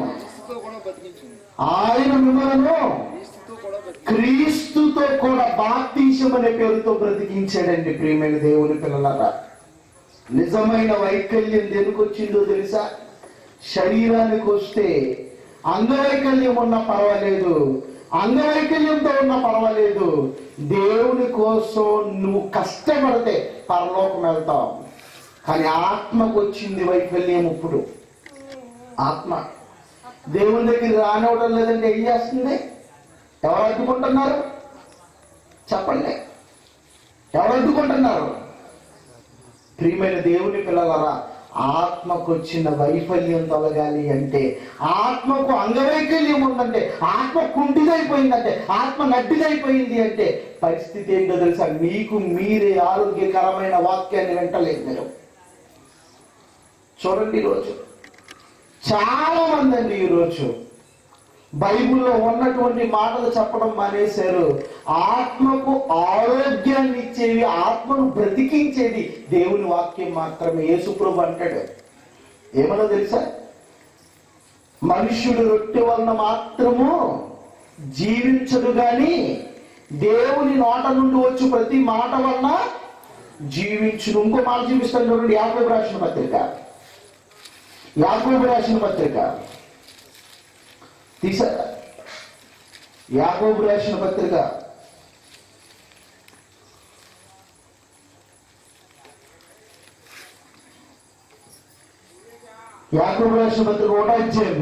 ఆయన మిమ్మలను క్రీస్తుతో కూడా బాప్తీసం అనే పేరుతో బ్రతికించాడండి ప్రియమైన దేవుని పిల్లలారా నిజమైన వైకల్యం దేనికి వచ్చిందో తెలుసా శరీరానికి వస్తే అంగవైకల్యం ఉన్నా పర్వాలేదు అంగవైకల్యంతో ఉన్నా పర్వాలేదు దేవుని కోసం నువ్వు కష్టపడితే పరలోకం వెళ్తావు కానీ ఆత్మకు వచ్చింది వైకల్యం ఇప్పుడు ఆత్మ దేవుని దగ్గర రానివ్వడం లేదంటే ఏం చేస్తుంది ఎవరు అడ్డుకుంటున్నారు చెప్పండి ఎవరు అడ్డుకుంటున్నారు ప్రియమైన దేవుని పిల్లలరా ఆత్మకు వచ్చిన వైఫల్యం తొలగాలి అంటే ఆత్మకు అంగవైకల్యం ఉందంటే ఆత్మ కుంటిదైపోయిందంటే ఆత్మ నడ్డిదైపోయింది అంటే పరిస్థితి ఏంటో తెలుసా మీకు మీరే ఆరోగ్యకరమైన వాక్యాన్ని వెంటలేదు మీరు చూడండి ఈరోజు చాలా మంది అండి ఈరోజు బైబిల్లో ఉన్నటువంటి మాటలు చెప్పడం మానేశారు ఆత్మకు ఆరోగ్యాన్ని ఇచ్చేవి ఆత్మను బ్రతికించేది దేవుని వాక్యం మాత్రమే యేసుప్రభు అంటాడు ఏమన్నా తెలుసా మనుష్యుడు రొట్టె వలన మాత్రము జీవించడు గాని దేవుని నోట నుండి వచ్చి ప్రతి మాట వలన జీవించును ఇంకో మాట చూపిస్తాను చూడండి యాభై రాసిన పత్రిక యాకోబు రాసిన పత్రిక తీసారా యాకోబు రాసిన పత్రిక యాకోబు రాసిన పత్రిక ఒకటో అధ్యాయం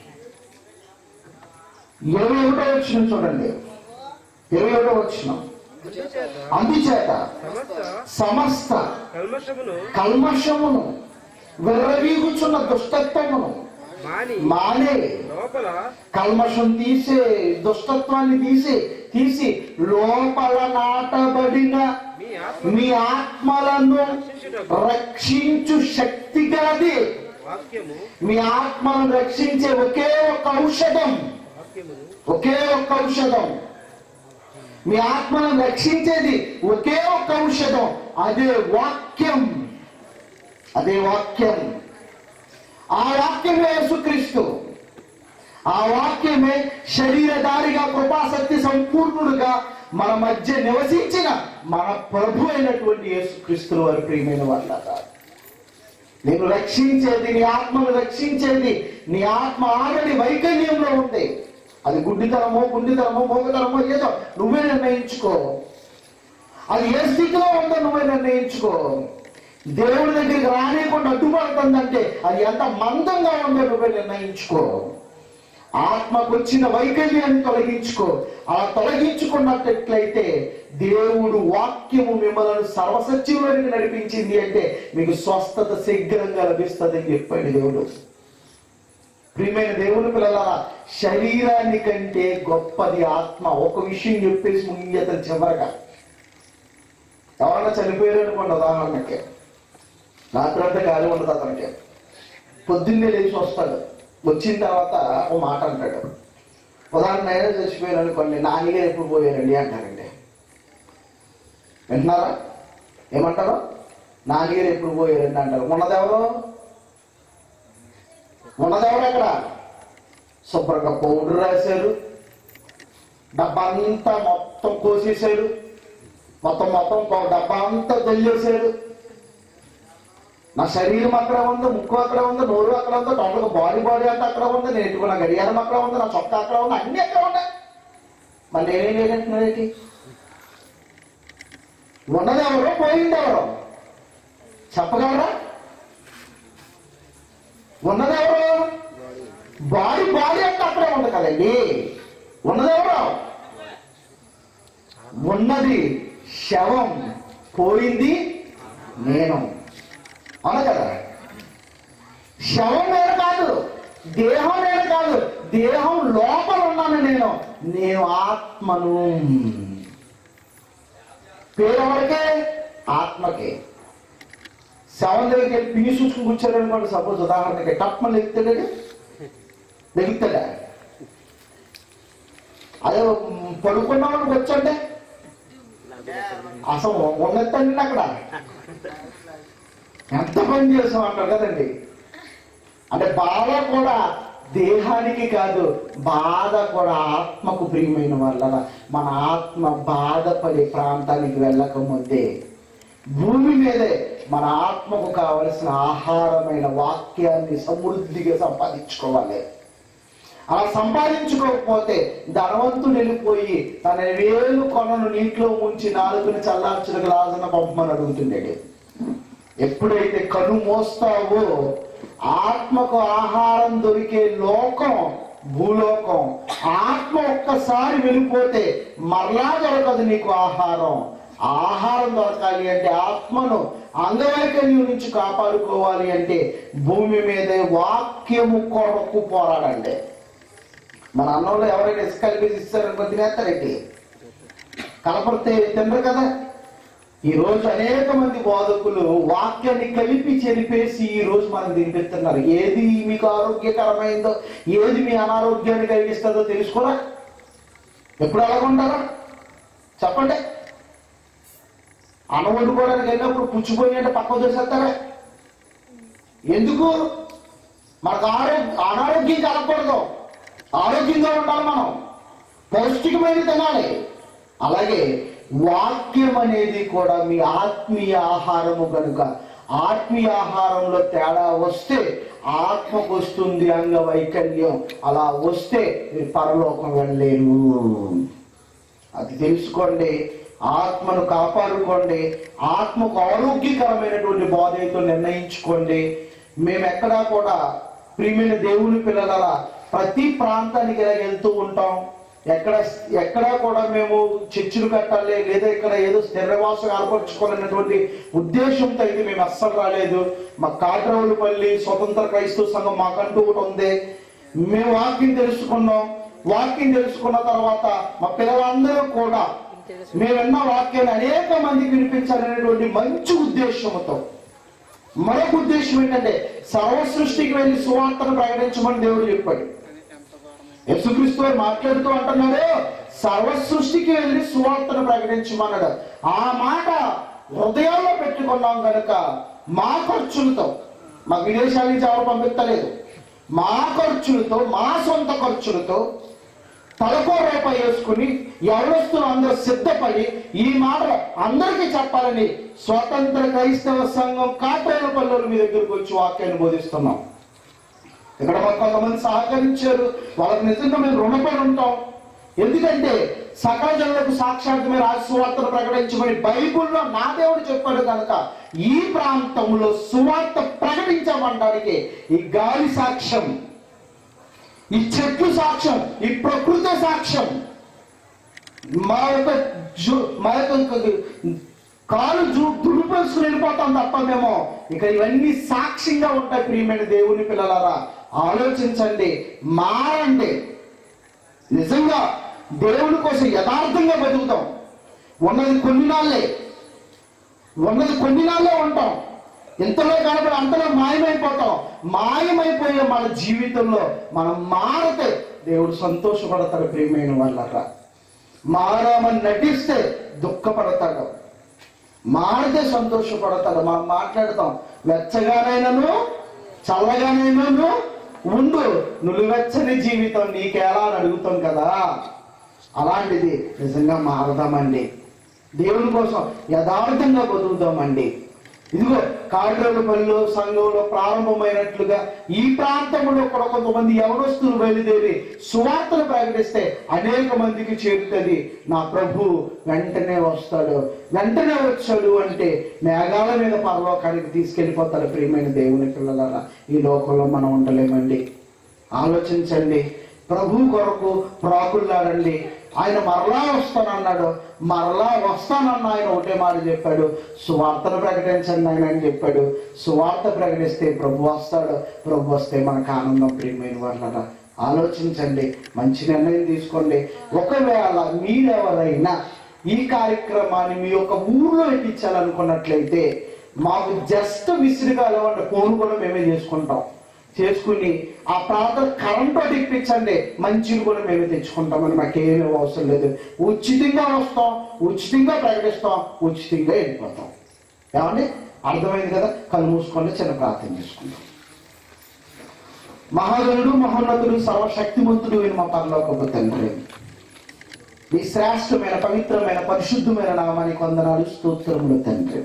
ఇరవై ఒకటో వచ్చిన చూడండి ఇరవై ఒకటో వచ్చిన అందుచేత సమస్త కల్మషమును కల్మషమును విర్రవీగుచున్న దుష్టత్వమును మాని మానే లోపల కల్మషం తీసే దుష్టత్వాన్ని తీసి తీసి లోపల నాటబడిన మీ ఆత్మ మీ ఆత్మలను రక్షించు శక్తి గలది వాక్యము మీ ఆత్మను రక్షించే ఒకే ఒక ఔషధం వాక్యమును ఒకే ఒక్క ఔషధం మీ ఆత్మను రక్షించేది ఒకే ఒక్క ఔషధం అదే వాక్యం అదే వాక్యం ఆ వాక్యమే యేసుక్రీస్తు ఆ వాక్యమే శరీరధారిగా కృపాశక్తి సంపూర్ణుడుగా మన మధ్య నివసించిన మన ప్రభు అయినటువంటి యేసుక్రీస్తుల వారి ప్రియమైన వాళ్ళ నేను రక్షించేది నీ ఆత్మను రక్షించేది నీ ఆత్మ ఆల్రెడీ వైకల్యంలో ఉంది అది గుడ్డితనమో గుండితనమో మోగతనమో ఏదో నువ్వే నిర్ణయించుకో అది ఏ స్థితిలో ఉందో నువ్వే నిర్ణయించుకో దేవుడి దగ్గరికి రానియకుండా అడ్డుపడుతుందంటే అది ఎంత మందంగా ఉందో నువ్వే నిర్ణయించుకో ఆత్మకు వచ్చిన వైకల్యాన్ని తొలగించుకో అలా తొలగించుకున్నట్లయితే దేవుడు వాక్యము మిమ్మల్ని సర్వసత్యంలోనికి నడిపించింది అంటే మీకు స్వస్థత శీఘ్రంగా లభిస్తుందని చెప్పాడు దేవుడు ప్రియమైన దేవుని పిల్లల శరీరానికంటే గొప్పది ఆత్మ ఒక విషయం చెప్పేసి ముగించేతను చివరగా ఎవరన్నా చనిపోయారు అనుకోండి ఉదాహరణకి రాత్రంతా గాలి ఉండదు అతనికి పొద్దున్నే లేచి వస్తాడు వచ్చిన తర్వాత ఓ మాట అంటాడు ఉదాహరణ నేనే చచ్చిపోయాను అనుకోండి నాన్నగారు ఎప్పుడు పోయారండి అంటారండి వింటున్నారా ఏమంటారు నాన్నగారు ఎప్పుడు పోయారండి అంటారు ఉన్నదెవరు ఉన్నదెవరు అక్కడ శుభ్రంగా పౌడర్ రాశారు డబ్బా అంతా మొత్తం కోసేశాడు మొత్తం మొత్తం పౌ- డబ్బా అంతా దొల్లేశాడు నా శరీరం అక్కడ ఉంది ముక్కు అక్కడ ఉంది నోరు అక్కడ ఉంది టోటల్గా బాడీ బాడీ అంతా అక్కడ ఉంది నేను ఎట్టుకున్న గడియారం అక్కడ ఉంది నా చొక్కా అక్కడ ఉంది అన్ని అక్కడ ఉన్నాయి మరి నేనేం లేదంటున్నాడేంటి ఉన్నదెవరో పోయిందెవరో చెప్పగలరా ఉన్నదెవరు బాడీ బాడీ అంటే అక్కడే ఉంది కదండి ఉన్నదెవరు ఉన్నది శవం పోయింది నేను అవును కదా శవం నేను కాదు దేహం నేను కాదు దేహం లోపల ఉన్నాను నేను నేను ఆత్మను పేరు ఎవరికే ఆత్మకే శవం దగ్గరికి వెళ్ళి పిని చూసుకుని కూర్చోరు అనుకోండి సపోజ్ ఉదాహరణకి టప్మని లెగుతాడు లెగుతాడా అదే ఉమ్, పడుకున్న వాళ్ళకి వచ్చండి అసలు ఉన్నతండి అక్కడ ఎంత పని చేసాం అంటారు కదండి అంటే బాధ కూడా దేహానికి కాదు బాధ కూడా ఆత్మకు ప్రియమైన వల్ల మన ఆత్మ బాధపడే ప్రాంతానికి వెళ్ళకముందే భూమి మీదే మన ఆత్మకు కావలసిన ఆహారమైన వాక్యాన్ని సమృద్ధిగా సంపాదించుకోవాలి అలా సంపాదించుకోకపోతే ధనవంతుడు వెళ్ళిపోయి తన వేలు కొనను నీటిలో ముంచి నాలుగుని చల్లార్చిన గ్లాసున పంపమని అడుగుతుండేది ఎప్పుడైతే కను మోస్తావో ఆత్మకు ఆహారం దొరికే లోకం భూలోకం ఆత్మ ఒక్కసారి వెళ్ళిపోతే మరలా దొరకదు నీకు ఆహారం ఆహారం దొరకాలి అంటే ఆత్మను అంగవైకల్యం నుంచి కాపాడుకోవాలి అంటే భూమి మీదే వాక్యము కొరకు పోరాడండి మన అన్నంలో ఎవరైనా ఇసుక కలిపేసి ఇస్తారనుకో తినేస్తారండి కలపడితే తినరు కదా ఈ రోజు అనేక మంది బోధకులు వాక్యాన్ని కలిపి చెరిపేసి ఈ రోజు మనం తినిపిస్తున్నారు ఏది మీకు ఆరోగ్యకరమైందో ఏది మీ అనారోగ్యాన్ని కలిగిస్తుందో తెలుసుకోరా ఎప్పుడు అలాగుంటారా చెప్పండి అన్నం వండుకోవడానికి వెళ్ళినప్పుడు పుచ్చిపోయి అంటే పక్క చేసేస్తారా ఎందుకు మనకు ఆరోగ్య అనారోగ్యం కలగకూడదు ఆరోగ్యంగా ఉండాలి మనం పౌష్టికమైన తినాలి అలాగే వాక్యం అనేది కూడా మీ ఆత్మీయ ఆహారము కనుక ఆత్మీయ ఆహారంలో తేడా వస్తే ఆత్మకు వస్తుంది అంగవైకల్యం అలా వస్తే మీరు పరలోకం వెళ్ళలేరు అది తెలుసుకోండి ఆత్మను కాపాడుకోండి ఆత్మకు ఆరోగ్యకరమైనటువంటి బాధతో నిర్ణయించుకోండి మేము ఎక్కడా కూడా ప్రియమైన దేవుని పిల్లల ప్రతి ప్రాంతానికి ఇలా వెళ్తూ ఉంటాం ఎక్కడ ఎక్కడా కూడా మేము చర్చిలు కట్టాలి లేదా ఇక్కడ ఏదో స్థిరవాసం ఏర్పరచుకోవాలన్నటువంటి ఉద్దేశంతో అయితే మేము అస్సలు రాలేదు మా కాట్రవులపల్లి స్వతంత్ర క్రైస్తవ సంఘం మాకంటూ ఒకటి ఉంది మేము వాక్యం తెలుసుకున్నాం వాక్యం తెలుసుకున్న తర్వాత మా పిల్లలందరూ కూడా మేము విన్న వాక్యాన్ని అనేక మందికి వినిపించాలనేటువంటి మంచి ఉద్దేశంతో మరొక ఉద్దేశం ఏంటంటే సర్వ సృష్టికి వెళ్ళి సువార్తను ప్రకటించమని దేవుడు చెప్పాడు యేసుక్రీస్తు వారు మాట్లాడుతూ అంటున్నాడు సర్వ సృష్టికి వెళ్ళి సువార్తను ప్రకటించమన్నాడు ఆ మాట హృదయాల్లో పెట్టుకున్నాం కనుక మా ఖర్చులతో మా విదేశాల నుంచి ఎవరు పంపిస్తలేదు మా ఖర్చులతో మా సొంత ఖర్చులతో తలకో రూపాయి వేసుకుని ఎవరొస్తున్న అందరూ సిద్ధపడి ఈ మాట అందరికీ చెప్పాలని స్వతంత్ర క్రైస్తవ సంఘం కాట్రేల పల్లెలు మీ దగ్గరకు వచ్చి వాక్యాన్ని బోధిస్తున్నాం ఇక్కడ మాకు కొంతమంది సహకరించారు వాళ్ళకి నిజంగా మేము రుణపడి ఉంటాం ఎందుకంటే సకల జనులకు సాక్షాత్తు మీరు సువార్తను ప్రకటించమని బైబిల్లో నా దేవుడు చెప్పాడు కనుక ఈ ప్రాంతంలో సువార్త ప్రకటించమనడానికి ఈ గాలి సాక్ష్యం ఈ చెట్లు సాక్ష్యం ఈ ప్రకృతి సాక్ష్యం మా యొక్క జు- మా యొక్క కాలు జు దులిపేసుకుని వెళ్ళిపోతాం తప్ప మేము ఇక ఇవన్నీ సాక్ష్యంగా ఉంటాయి ప్రియమైన దేవుని పిల్లలారా ఆలోచించండి మారండి నిజంగా దేవుని కోసం యథార్థంగా బతుకుతాం ఉన్నది కొన్ని నాళ్ళే ఉన్నది కొన్ని నాళ్ళే ఉంటాం ఇంతలో కనబడి అంతలో మాయమైపోతాం మాయమైపోయే మన జీవితంలో మనం మారితే దేవుడు సంతోషపడతాడు ప్రియమైన వాళ్ళరా మారామని నటిస్తే దుఃఖపడతాడు మారితే సంతోషపడతాడు మనం మాట్లాడతాం వెచ్చగానైనాను చల్లగానైనాను ఉండు నులివెచ్చని జీవితం నీకెలా అని అడుగుతాం కదా అలాంటిది నిజంగా మారదామండి దేవుని కోసం యథార్థంగా బతుకుదామండి ఇదిగో కాళ్ళపల్లిలో సంఘంలో ప్రారంభమైనట్లుగా ఈ ప్రాంతంలో కూడా కొంతమంది యవనస్తులు బయలుదేరి సువార్తను ప్రకటిస్తే అనేక మందికి చేరుతుంది నా ప్రభు వెంటనే వస్తాడు వెంటనే వచ్చాడు అంటే మేఘాల మీద పరలోకానికి తీసుకెళ్లిపోతాడు ప్రియమైన దేవుని పిల్లలారా ఈ లోకంలో మనం ఉండలేమండి ఆలోచించండి ప్రభు కొరకు ప్రాకుల్లాడండి ఆయన మరలా వస్తానన్నాడు మరలా వస్తానన్న ఆయన ఒకటే మాట చెప్పాడు సువార్తను ప్రకటించండి ఆయన అని చెప్పాడు సువార్త ప్రకటిస్తే ప్రభు వస్తాడు ప్రభు వస్తే మనకు ఆనందం ప్రియమైన వాళ్ళ ఆలోచించండి మంచి నిర్ణయం తీసుకోండి ఒకవేళ మీరెవరైనా ఈ కార్యక్రమాన్ని మీ యొక్క ఊర్లో ఎక్కించాలనుకున్నట్లయితే మాకు జస్ట్ విసిరిగా అలవండి ఫోన్ కూడా మేమే చేసుకుంటాం చేసుకుని ఆ ప్రాంతం కరెంట్ ఇప్పించండి మంచిని కూడా మేమే తెచ్చుకుంటామని మాకేమీ అవసరం లేదు ఉచితంగా వస్తాం ఉచితంగా ప్రకటిస్తాం ఉచితంగా వెళ్ళిపోతాం ఏమండి అర్థమైంది కదా కళ్ళు మూసుకొని చిన్న ప్రార్థన చేసుకుంటాం మహాగణుడు మహోన్నతుడు సర్వశక్తిమంతుడు అయిన మా పరలోకపు తండ్రి మీ శ్రేష్టమైన పవిత్రమైన పరిశుద్ధమైన నామానికి వందనాలు స్తోత్రములు తండ్రి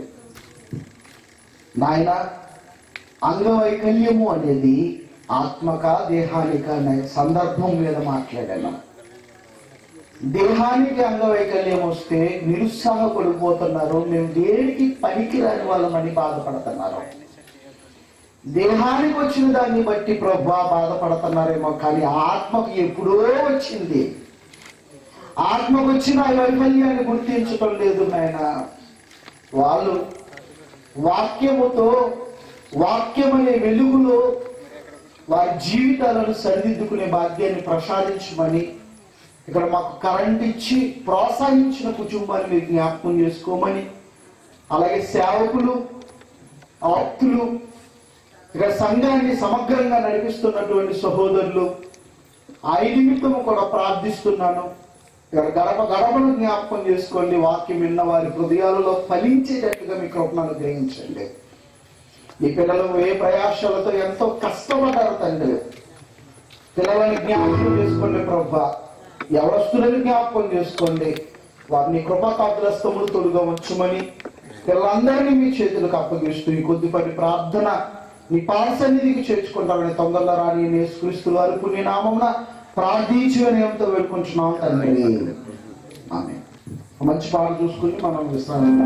నాయన అంగవైకల్యము అనేది ఆత్మక దేహానిక అనే సందర్భం మీద మాట్లాడాను దేహానికి అంగవైకల్యం వస్తే నిరుత్సాహపడిపోతున్నారు మేము దేనికి పనికిరాని వాళ్ళమని బాధపడుతున్నారు దేహానికి వచ్చిన దాన్ని బట్టి ప్రభా బాధపడుతున్నారేమో కానీ ఆత్మకు ఎప్పుడో వచ్చింది ఆత్మకు వచ్చిన ఆ వైఫల్యాన్ని గుర్తించటం లేదు నాయన వాళ్ళు వాక్యముతో వాక్యమనే వెలుగులో వారి జీవితాలను సరిదిద్దుకునే భాగ్యాన్ని ప్రసాదించమని ఇక్కడ మాకు కరెంట్ ఇచ్చి ప్రోత్సహించిన కుటుంబాన్ని మీరు జ్ఞాపకం చేసుకోమని అలాగే సేవకులు ఆప్తులు ఇక్కడ సంఘాన్ని సమగ్రంగా నడిపిస్తున్నటువంటి సహోదరులు ఆ నిమిత్తము కూడా ప్రార్థిస్తున్నాను ఇక్కడ గడప గడపను జ్ఞాపకం చేసుకోండి వాక్యం విన్న వారి హృదయాలలో ఫలించేటట్టుగా మీ కృపను అనుగ్రహించండి ఈ పిల్లలు ఏ ప్రయాసాలతో ఎంతో కష్టపడ్డారు తండ్రి పిల్లలని జ్ఞాపకం చేసుకోండి ప్రభా ఎవరస్తులని జ్ఞాపకం చేసుకోండి వారిని కృపాకాపులస్తములు తొడుగా ఉంచమని పిల్లలందరినీ మీ చేతులకు అప్పగిస్తూ ఈ కొద్దిపాటి ప్రార్థన మీ పాద సన్నిధికి చేర్చుకుంటామని తొందరలో రాని నేసుక్రీస్తు వారి పుణ్యనామమున ప్రార్థించి వినయంతో వేడుకుంటున్నాం తండ్రి ఆమె మంచి పాట చూసుకుని మనం విశ్రాంతి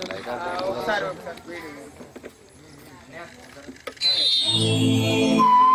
ఒకసారి ఒకసారి